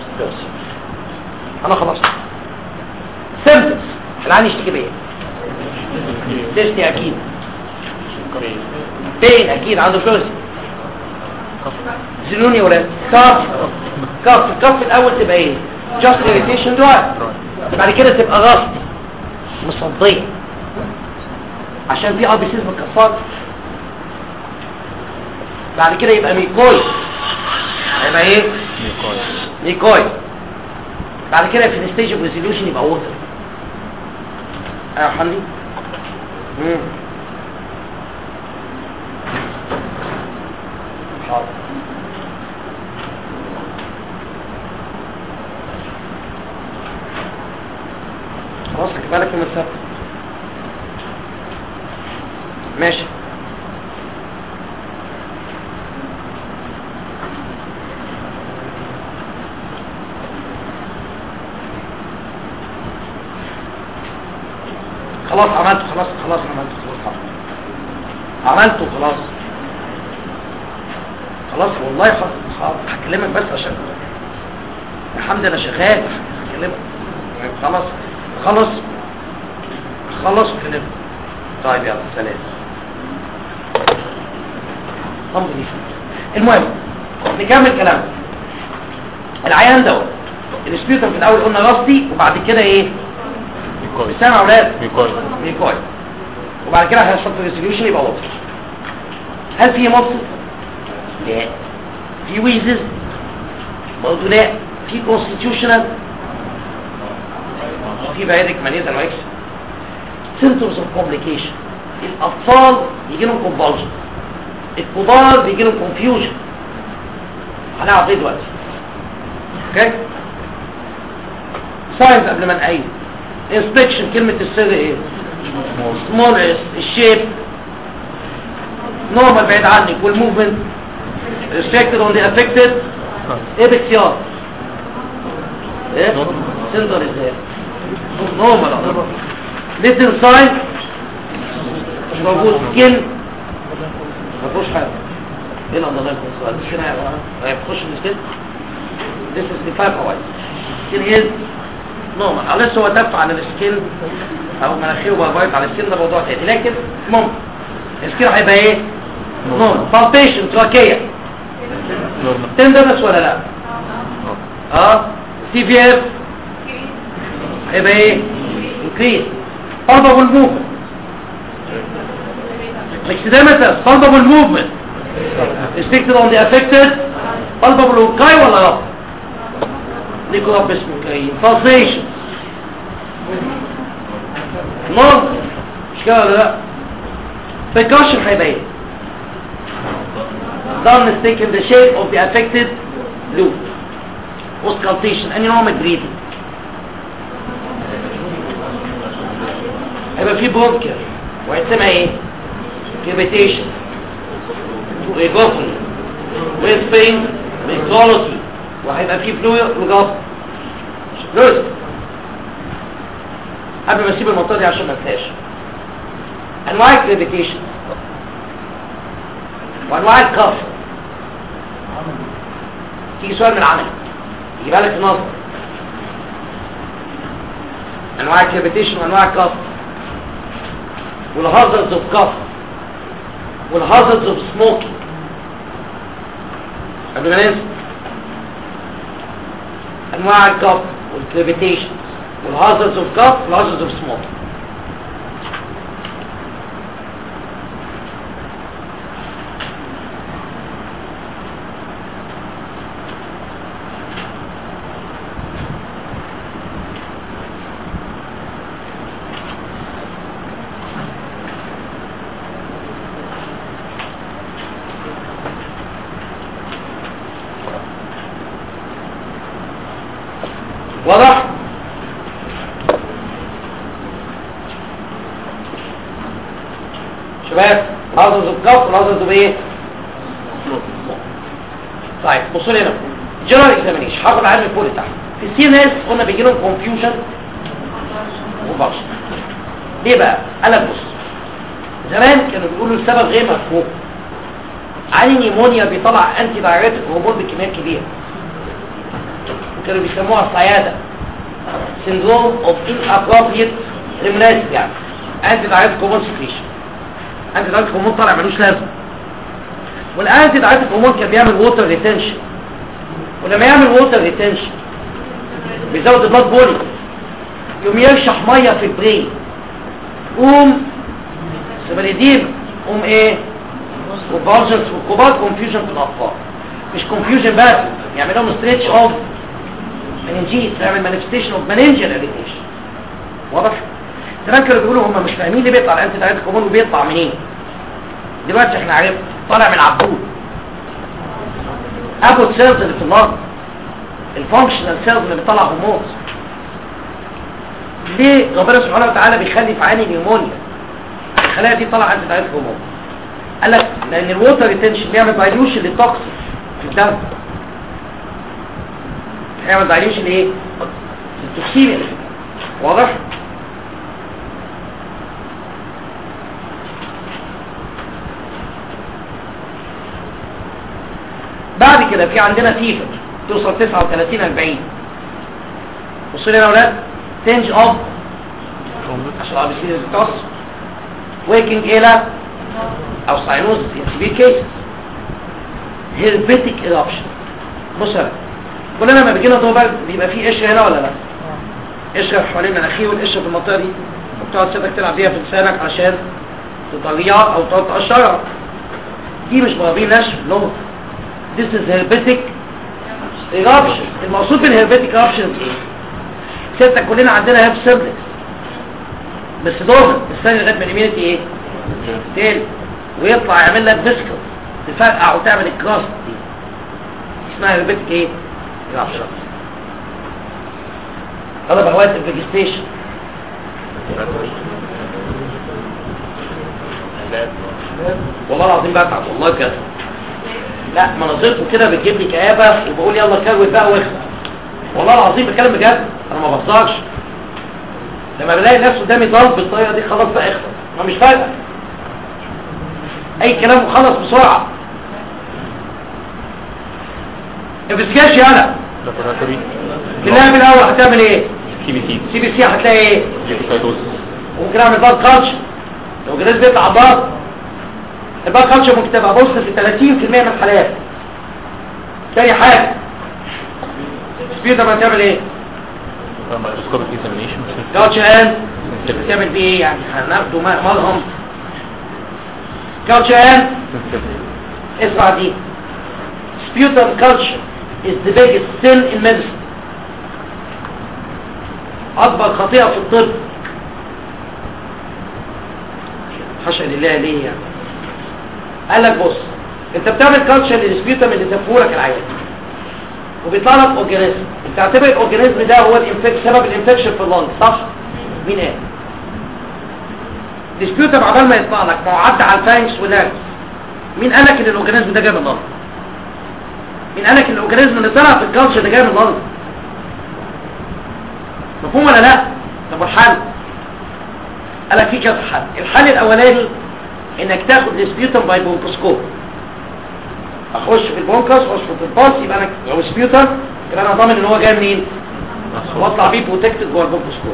انا خلصت سيمبتومز العين يشتكي بايه ديستي اكيد بين اكيد عنده فلوس زنوني ولا كف كف الكف الاول تبقى ايه جاست irritation دراي بعد كده تبقى غصب مصدية عشان في ار بي سيز متكسرة بعد كده يبقى ميكوي هيبقى ايه ميكوي بعد كده في الستيج اوف ريزوليوشن يبقى ووتر ايوه حمدي امم حاضر خلاص كفايه لك يوم السبت ماشي خلاص عملته خلاص خلاص عملته خلاص عملته خلاص خلاص والله خلاص خلاص هكلمك بس عشان يا حمدي انا شغال هكلمك خلاص خلص خلص وكلمك طيب يلا سلام الحمد لله المهم نكمل كلامنا العيان دوت السبيوتم في الاول قلنا راستي وبعد كده ايه ميكويد سامع يا اولاد ميكويد ميكويد وبعد كده هيحصل في ريزوليوشن يبقى واضح هل في مصر لا في ويزز برضه لا في كونستيتيوشنال في بايدك مانيزا واكس symptoms of complication الاطفال يجي لهم convulsion الكبار بيجي لهم confusion هنعرف ايه دلوقتي اوكي ساينز قبل ما نقيم inspection كلمة السر ايه small الشيب normal بعيد عنك والmovement restricted on the affected ايه باختيار ايه سندر ازاي نورمال ليتل ساين مش موجود سكين ما فيهوش حاجه ايه الانضلام في السؤال السكين هيخش السكين this is the five hours skin is normal unless هو دفع عن السكين او مناخيره بقى بايت على السكين ده موضوع تاني لكن ممكن السكين هيبقى ايه normal palpation تراكيه نورمال تندرس ولا لا اه سي في اف هيبقى ايه انكريس طلبه الموفمنت الاكسيدامتر طلبه الموفمنت restricted on the affected طلبه بالوقاي ولا لا ليكوا رب اسمه كريم pulsation نور مش كده ولا لا percussion هيبقى ايه done mistake in the shape of the affected loop auscultation and normal breathing هيبقى في بونكر وهيتسمى ايه crepitation ويجوفني whispering ويكولوسي وهيبقى في فلويد وجوف لوز قبل ما اسيب المنطقه دي عشان ما انساش انواع الكريبيتيشن وانواع الكف تيجي سؤال من العمل يجيبها لك في نظر انواع الكريبيتيشن وانواع الكف والهازردز اوف كف والهازردز اوف سموكينج قبل ما ننسى انواع الكف والكريبيتيشن والهازردز اوف كف والهازردز اوف سموكينج واضح شباب هازرز الكف والهازرز بايه طيب بصوا لي هنا جنرال اكزامينيشن هاخد علم فوق لتحت في السي ان اس قلنا بيجي لهم كونفيوجن وبرش ليه بقى قال لك بص زمان كانوا بيقولوا السبب غير مفهوم عين نيمونيا بيطلع انتي دايريتك هرمون بكميات كبيره وكانوا بيسموها الصيادة syndrome of inappropriate remnants يعني انتي دايريتك هرمون سكريشن انتي دايريتك هرمون طالع ملوش لازمه والانتي دايريتك هرمون كان بيعمل ووتر ريتنشن ولما يعمل ووتر ريتنشن بيزود البلاد بولي يقوم يرشح ميه في البرين قوم سبريديم قوم ايه وبارجنس والكبار كونفيوجن في الاطفال مش كونفيوجن بس يعمل لهم ستريتش اوف مننجيت تعمل مانيفستيشن اوف مننجيال اريتيشن واضح زمان كانوا بيقولوا هم مش فاهمين ليه بيطلع الانتي دايريتك هرمون وبيطلع منين دلوقتي احنا عرفنا طالع من العبود ابو سيلز اللي في النار الفانكشنال سيلز اللي بتطلع هرمونز ليه ربنا سبحانه وتعالى بيخلي في عين النيمونيا الخلايا دي طالعه انتي دايريتك هرمون قال لك لان الووتر ريتنشن بيعمل دايلوشن للتوكسين في الدم بيعمل دايلوشن ايه التوكسين اللي في الدم واضح بعد كده في عندنا فيفر توصل 39 40 بصوا لي يا اولاد تنج اوف عشان الابسين التص ويكنج الى او ساينوز في بي كيس هيربيتيك ايرابشن بص يا باشا، كلنا لما بيجينا ضربه بيبقى فيه قشر هنا ولا لا قشر حوالين المناخير والقشر في المنطقه دي وبتقعد سيادتك تلعب بيها في لسانك عشان تطريها او تقعد تقشرها دي مش براغين نشف نو This is herpetic eruption المقصود بالherpetic eruption ايه؟ سيادتك كلنا عندنا هيب سيرفكس بس دور الثاني لغايه ما الاميونيتي ايه؟ تاني ويطلع يعمل لك فيسكل تفرقع وتعمل الكراست دي اسمها herpetic ايه؟ eruption هذا بقى وقت الفيجستيشن والله العظيم بتعب والله كده لا مناظرته كده بتجيب لي كآبة وبقول يلا كروت بقى واخد والله العظيم بتكلم بجد انا ما بهزرش لما بلاقي الناس قدامي ضرب بالطريقه دي خلاص بقى اخلص ما مش فارقه اي كلام وخلص بسرعه انفستيجيشن يالا لابوراتوري بالله من الاول هتعمل ايه سي بي سي سي بي سي هتلاقي ايه ليكوسايتوز ممكن اعمل باد كالتشر لو جريت بيطلع باد الباد كالتشر ممكن تبقى بص في 30% من الحالات تاني حاجه سبيد لما تعمل ايه مايكروسكوبيك اكزامينيشن كالتشر ان بتعمل بيه ايه يعني هناخده م- مرهم كالتشر ان اسمع دي sputum culture is the biggest sin in medicine اكبر خطيئة في الطب حاشا لله ليه يعني قال لك بص انت بتعمل كالتشر للسبيوتم اللي تفهولك العيان وبيطلع لك اورجانيزم بتعتبر الاورجانيزم ده هو الانفك سبب الانفكشن في اللنج صح مين قال السبيوتم عبال ما يطلع لك ما هو عدى على الفانكس والنيرفز مين قال لك ان الاورجانيزم ده جاي من اللنج مين قال لك ان الاورجانيزم اللي طلع في الكالتشر ده جاي من اللنج مفهوم ولا لا طب والحل قال لك في كذا حل الحل الاولاني انك تاخد السبيوتم باي بونكوسكوب اخش في البونكس واخش في الباص يبقى انا لو سبيوتم يبقى انا ضامن ان هو جاي منين واطلع بيه بروتكتد جوه البونكوسكوب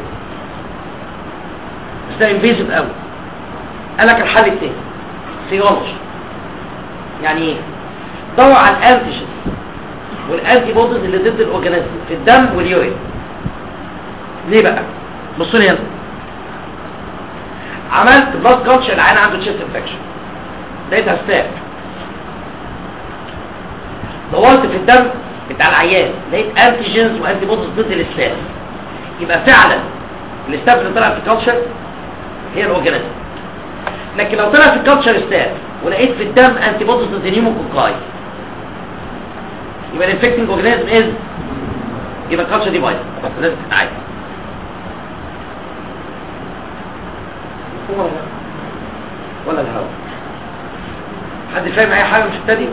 بس ده انفيزيف قوي قال لك الحل التاني سيولوجي يعني ايه دور على الانتيجين والانتي بوديز اللي ضد الاورجانيزم في الدم واليورين ليه بقى بصوا لي هنا عملت بلاد كالتشر العيان عنده تشيست انفكشن لقيتها ستاب دورت في الدم بتاع العيان لقيت انتيجينز وانتي بوديز ضد الستاب يبقى فعلا الستاب اللي طلع في الكالتشر هي الاورجانيزم لكن لو طلع في الكالتشر ستاب ولقيت في الدم انتي بوديز ضد نيموكوكاي يبقى الانفكتنج اورجانيزم از يبقى الكالتشر دي بايظه لازم تتعالج ولا ولا الهواء حد فاهم اي حاجه مش ابتدي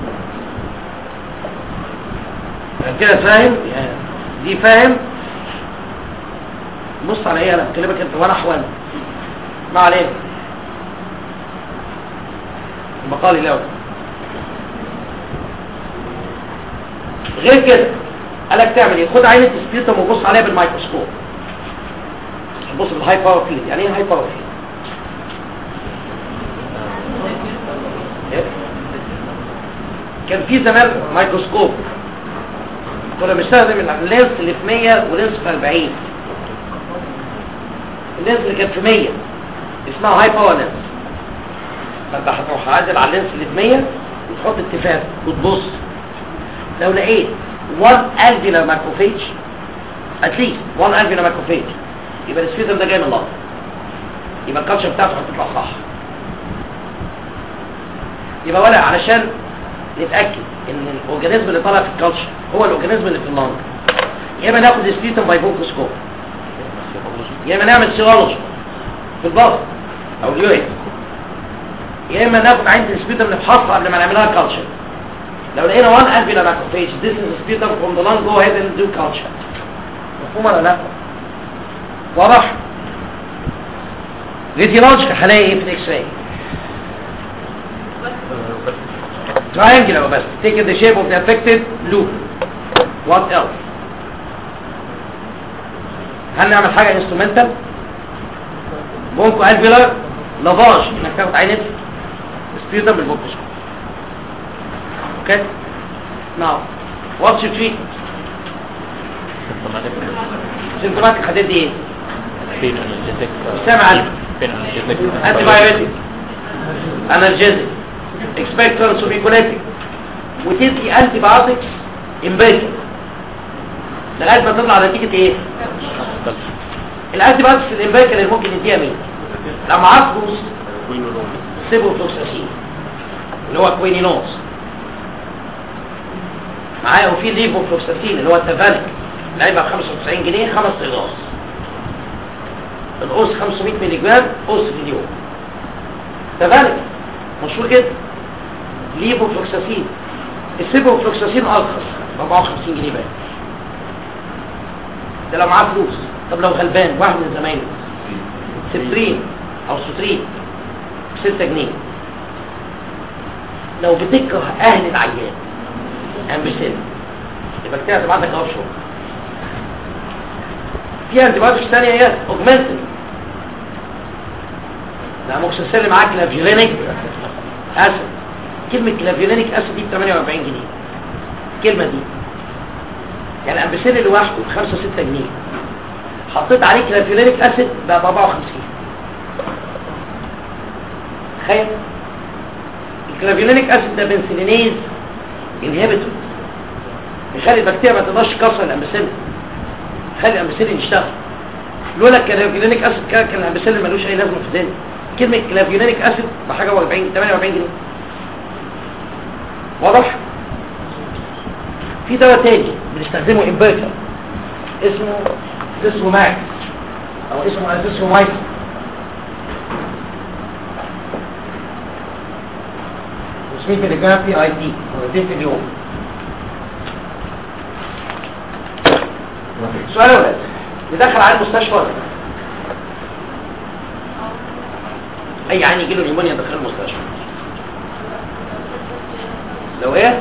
كده فاهم يعني دي فاهم بص على ايه انا بكلمك انت وانا احوال ما علينا المقال الاول غير كده قالك تعمل ايه خد عينه سبيوتم وبص عليها بالميكروسكوب بص بالهاي باور فيلد يعني ايه هاي باور فيلد إيه؟ كان في زمان ميكروسكوب كنا بنستخدم اللينس اللي في 100 ولينس في 40 اللينس اللي كان في 100 اسمها هاي باور لينس فانت هتروح عادل على اللينس اللي في 100 وتحط اتفاق وتبص لو لقيت 1 الفيلر ماكروفيج اتليست 1 الفيلر ماكروفيج يبقى السفيتم ده جاي من الله يبقى الكالتشر بتاعته هتطلع صح يبقى ولا علشان نتاكد ان الاورجانيزم اللي طالع في الكالتشر هو الاورجانيزم اللي في اللنج يا اما ناخد السبيتم باي بونكوسكوب يا اما نعمل سيرولوجي في البطن او اليورين يا اما ناخد عين السبيتم نفحصها قبل ما نعملها كالتشر لو لقينا 1 الفيلا ماكروفيج this is the sputum from the lung go ahead and do culture مفهوم ولا لا واضح راديولوجيك هلاقي ايه في الاكس راي triangular بس take the shape of the affected loop what else هل نعمل حاجة instrumental بونكو alveolar لافاج انك تاخد عينه سبيوتم بالبوكسكوب اوكي ناو واتس يور تريتمنت symptomatic سيمتوماتيك حدد ايه pain analgesic uh, سامع قلبي. pain analgesic انتي بايوتيك انرجيزك اكسبكترانس وبيكوليتيك وتدي انتي بايوتكس امبيريكال لغايه ما تطلع نتيجه ايه الانتي بايوتكس الامبيريكال اللي ممكن نديها مين لو معاه فلوس سيبوفلوكساسين اللي هو كوينينوز معايا وفي ليفوفلوكساسين اللي هو التفالك العلبه ب 95 جنيه خمس اقراص القرص 500 مللي جرام قرص في اليوم تفالك مشهور جدا ليفوفلوكساسين السيبوفلوكساسين ارخص ب 54 جنيه بقى ده لو معاه فلوس طب لو غلبان واحد من زمايله سبترين او سترين ب 6 جنيه لو بتكره اهل العيان امبسين يبقى كده تبعت لك اوبشن في انتيبيوتكس ثانيه هي اوجمنتد لا موكسيسيل معاك كلافيولينيك اسيد كلمه كلافيولينيك اسيد دي ب 48 جنيه الكلمه دي يعني امبسين لوحده ب 5 6 جنيه حطيت عليه كلافيولينيك اسيد بقى ب 54 تخيل الكلافيولينيك اسيد ده بنسلينيز انهبيتور يخلي البكتيريا ما تقدرش تكسر الامبسيلين يخلي الامبسيلين يشتغل لولا الكلافيولينيك اسيد كان كان الامبسيلين ملوش اي لازمه في الدنيا كلمه كلافيولينيك اسيد بحاجه 40 48 جنيه واضح في دواء تاني بنستخدمه امبيركال اسمه ديسمو ماكس او اسمه ديسمو مايكس اسمه ملي جرام بي اي دي مرتين في اليوم سؤال يا ولاد ندخل على المستشفى ولا لا؟ اي عين يجي له نيمونيا دخل المستشفى لو ايه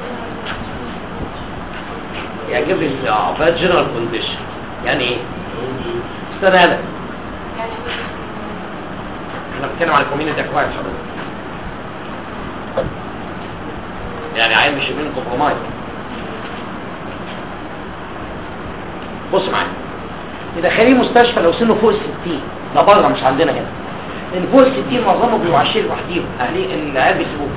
يعجب لي الاعفاء جنرال كونديشن يعني ايه استنى هذا احنا بنتكلم على الكوميونتي اكواير حضرتك يعني عين مش من كومبرومايز بص معايا يدخليه مستشفى لو سنه فوق ال 60 ده بره مش عندنا هنا لان فوق ال 60 معظمهم بيبقوا عايشين لوحديهم اهلي العيال بيسيبوه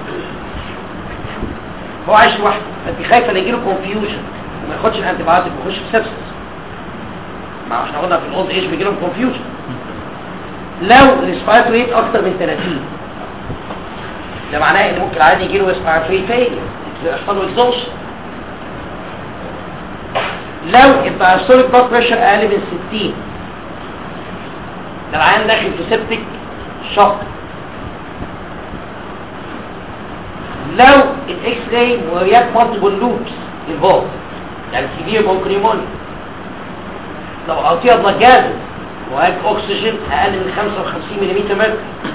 هو عايش لوحده فانت خايفه لا يجيله كونفيوجن وما ياخدش الانتي بايوتيك ويخش في سبسس ما احنا قلنا في الاولد ايج بيجي لهم كونفيوجن لو الاسبايت ريت اكتر من 30 ده معناه ان ممكن عادي يجي له اسبايت ريت فيلير يحصل له اكزوشن لو الدايستوليك بلاد بريشر اقل من 60 ده العيان داخل في سيبتيك شوك لو الاكس راي موريات مالتيبل لوبس انفولد يعني سيفير بونكريمونيا لو اعطيها بلاد جازز وهاك اكسجين اقل من 55 ملم مركب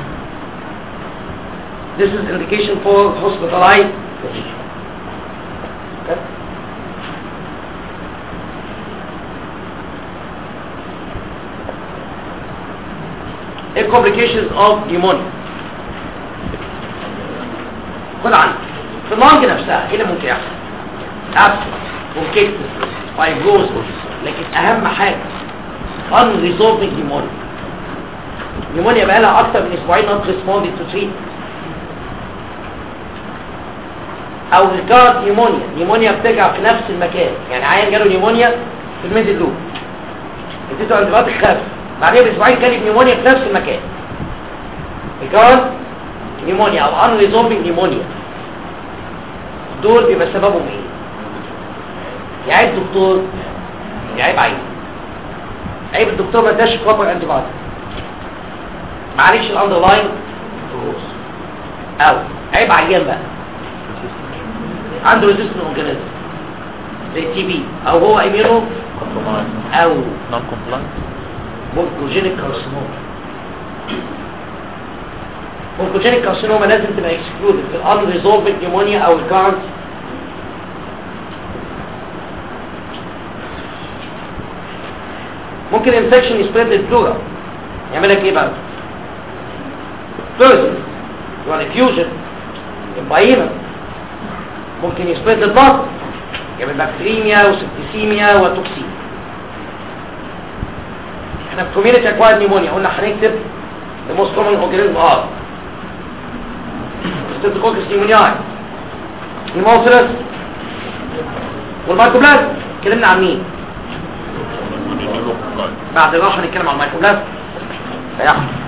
This is indication for hospitalized position. Okay. ايه complications of pneumonia خد عنك في اللنج نفسها ايه اللي ممكن يحصل ابسس وكيكتس فايبروز لكن اهم حاجه unresolved pneumonia pneumonia بقى لها اكتر من اسبوعين not responding to treatment او ريكارد نيمونيا نيمونيا بترجع في نفس المكان يعني عيان جاله نيمونيا في الميدل لوب اديته انتبيوتيك خف بعدين باسبوعين جالي نيمونيا في نفس المكان ريكارد نيمونيا او ان ريزولفنج نيمونيا دول بيبقى سببهم ايه يا عيب دكتور يا عيب عين عيب الدكتور ما اداش بروبر انتبيوتيك معلش الاندرلاين او عيب عيان بقى عنده ريزيستنت اورجانيزم زي تي بي او هو ايميونو compromise او non compliant مونكوجينيك كارسينوما مونكوجينيك كارسينوما لازم تبقى اكسكلودد في الان ريزولفد نيمونيا او الكارد ممكن انفكشن يسبريد للبلورا يعمل لك ايه بقى فيرست يبقى الفيوجن الباينة ممكن يسبرد للبطن يعمل بكتيريميا وسبتيسيميا وتوكسين احنا في كوميونيتي اكوايرد نيمونيا قلنا هنكتب the most common organism are ستريبتوكوكس نيمونياي الموترس والمايكوبلازم اتكلمنا عن مين بعد الراحه هنتكلم عن المايكوبلازم يا احمد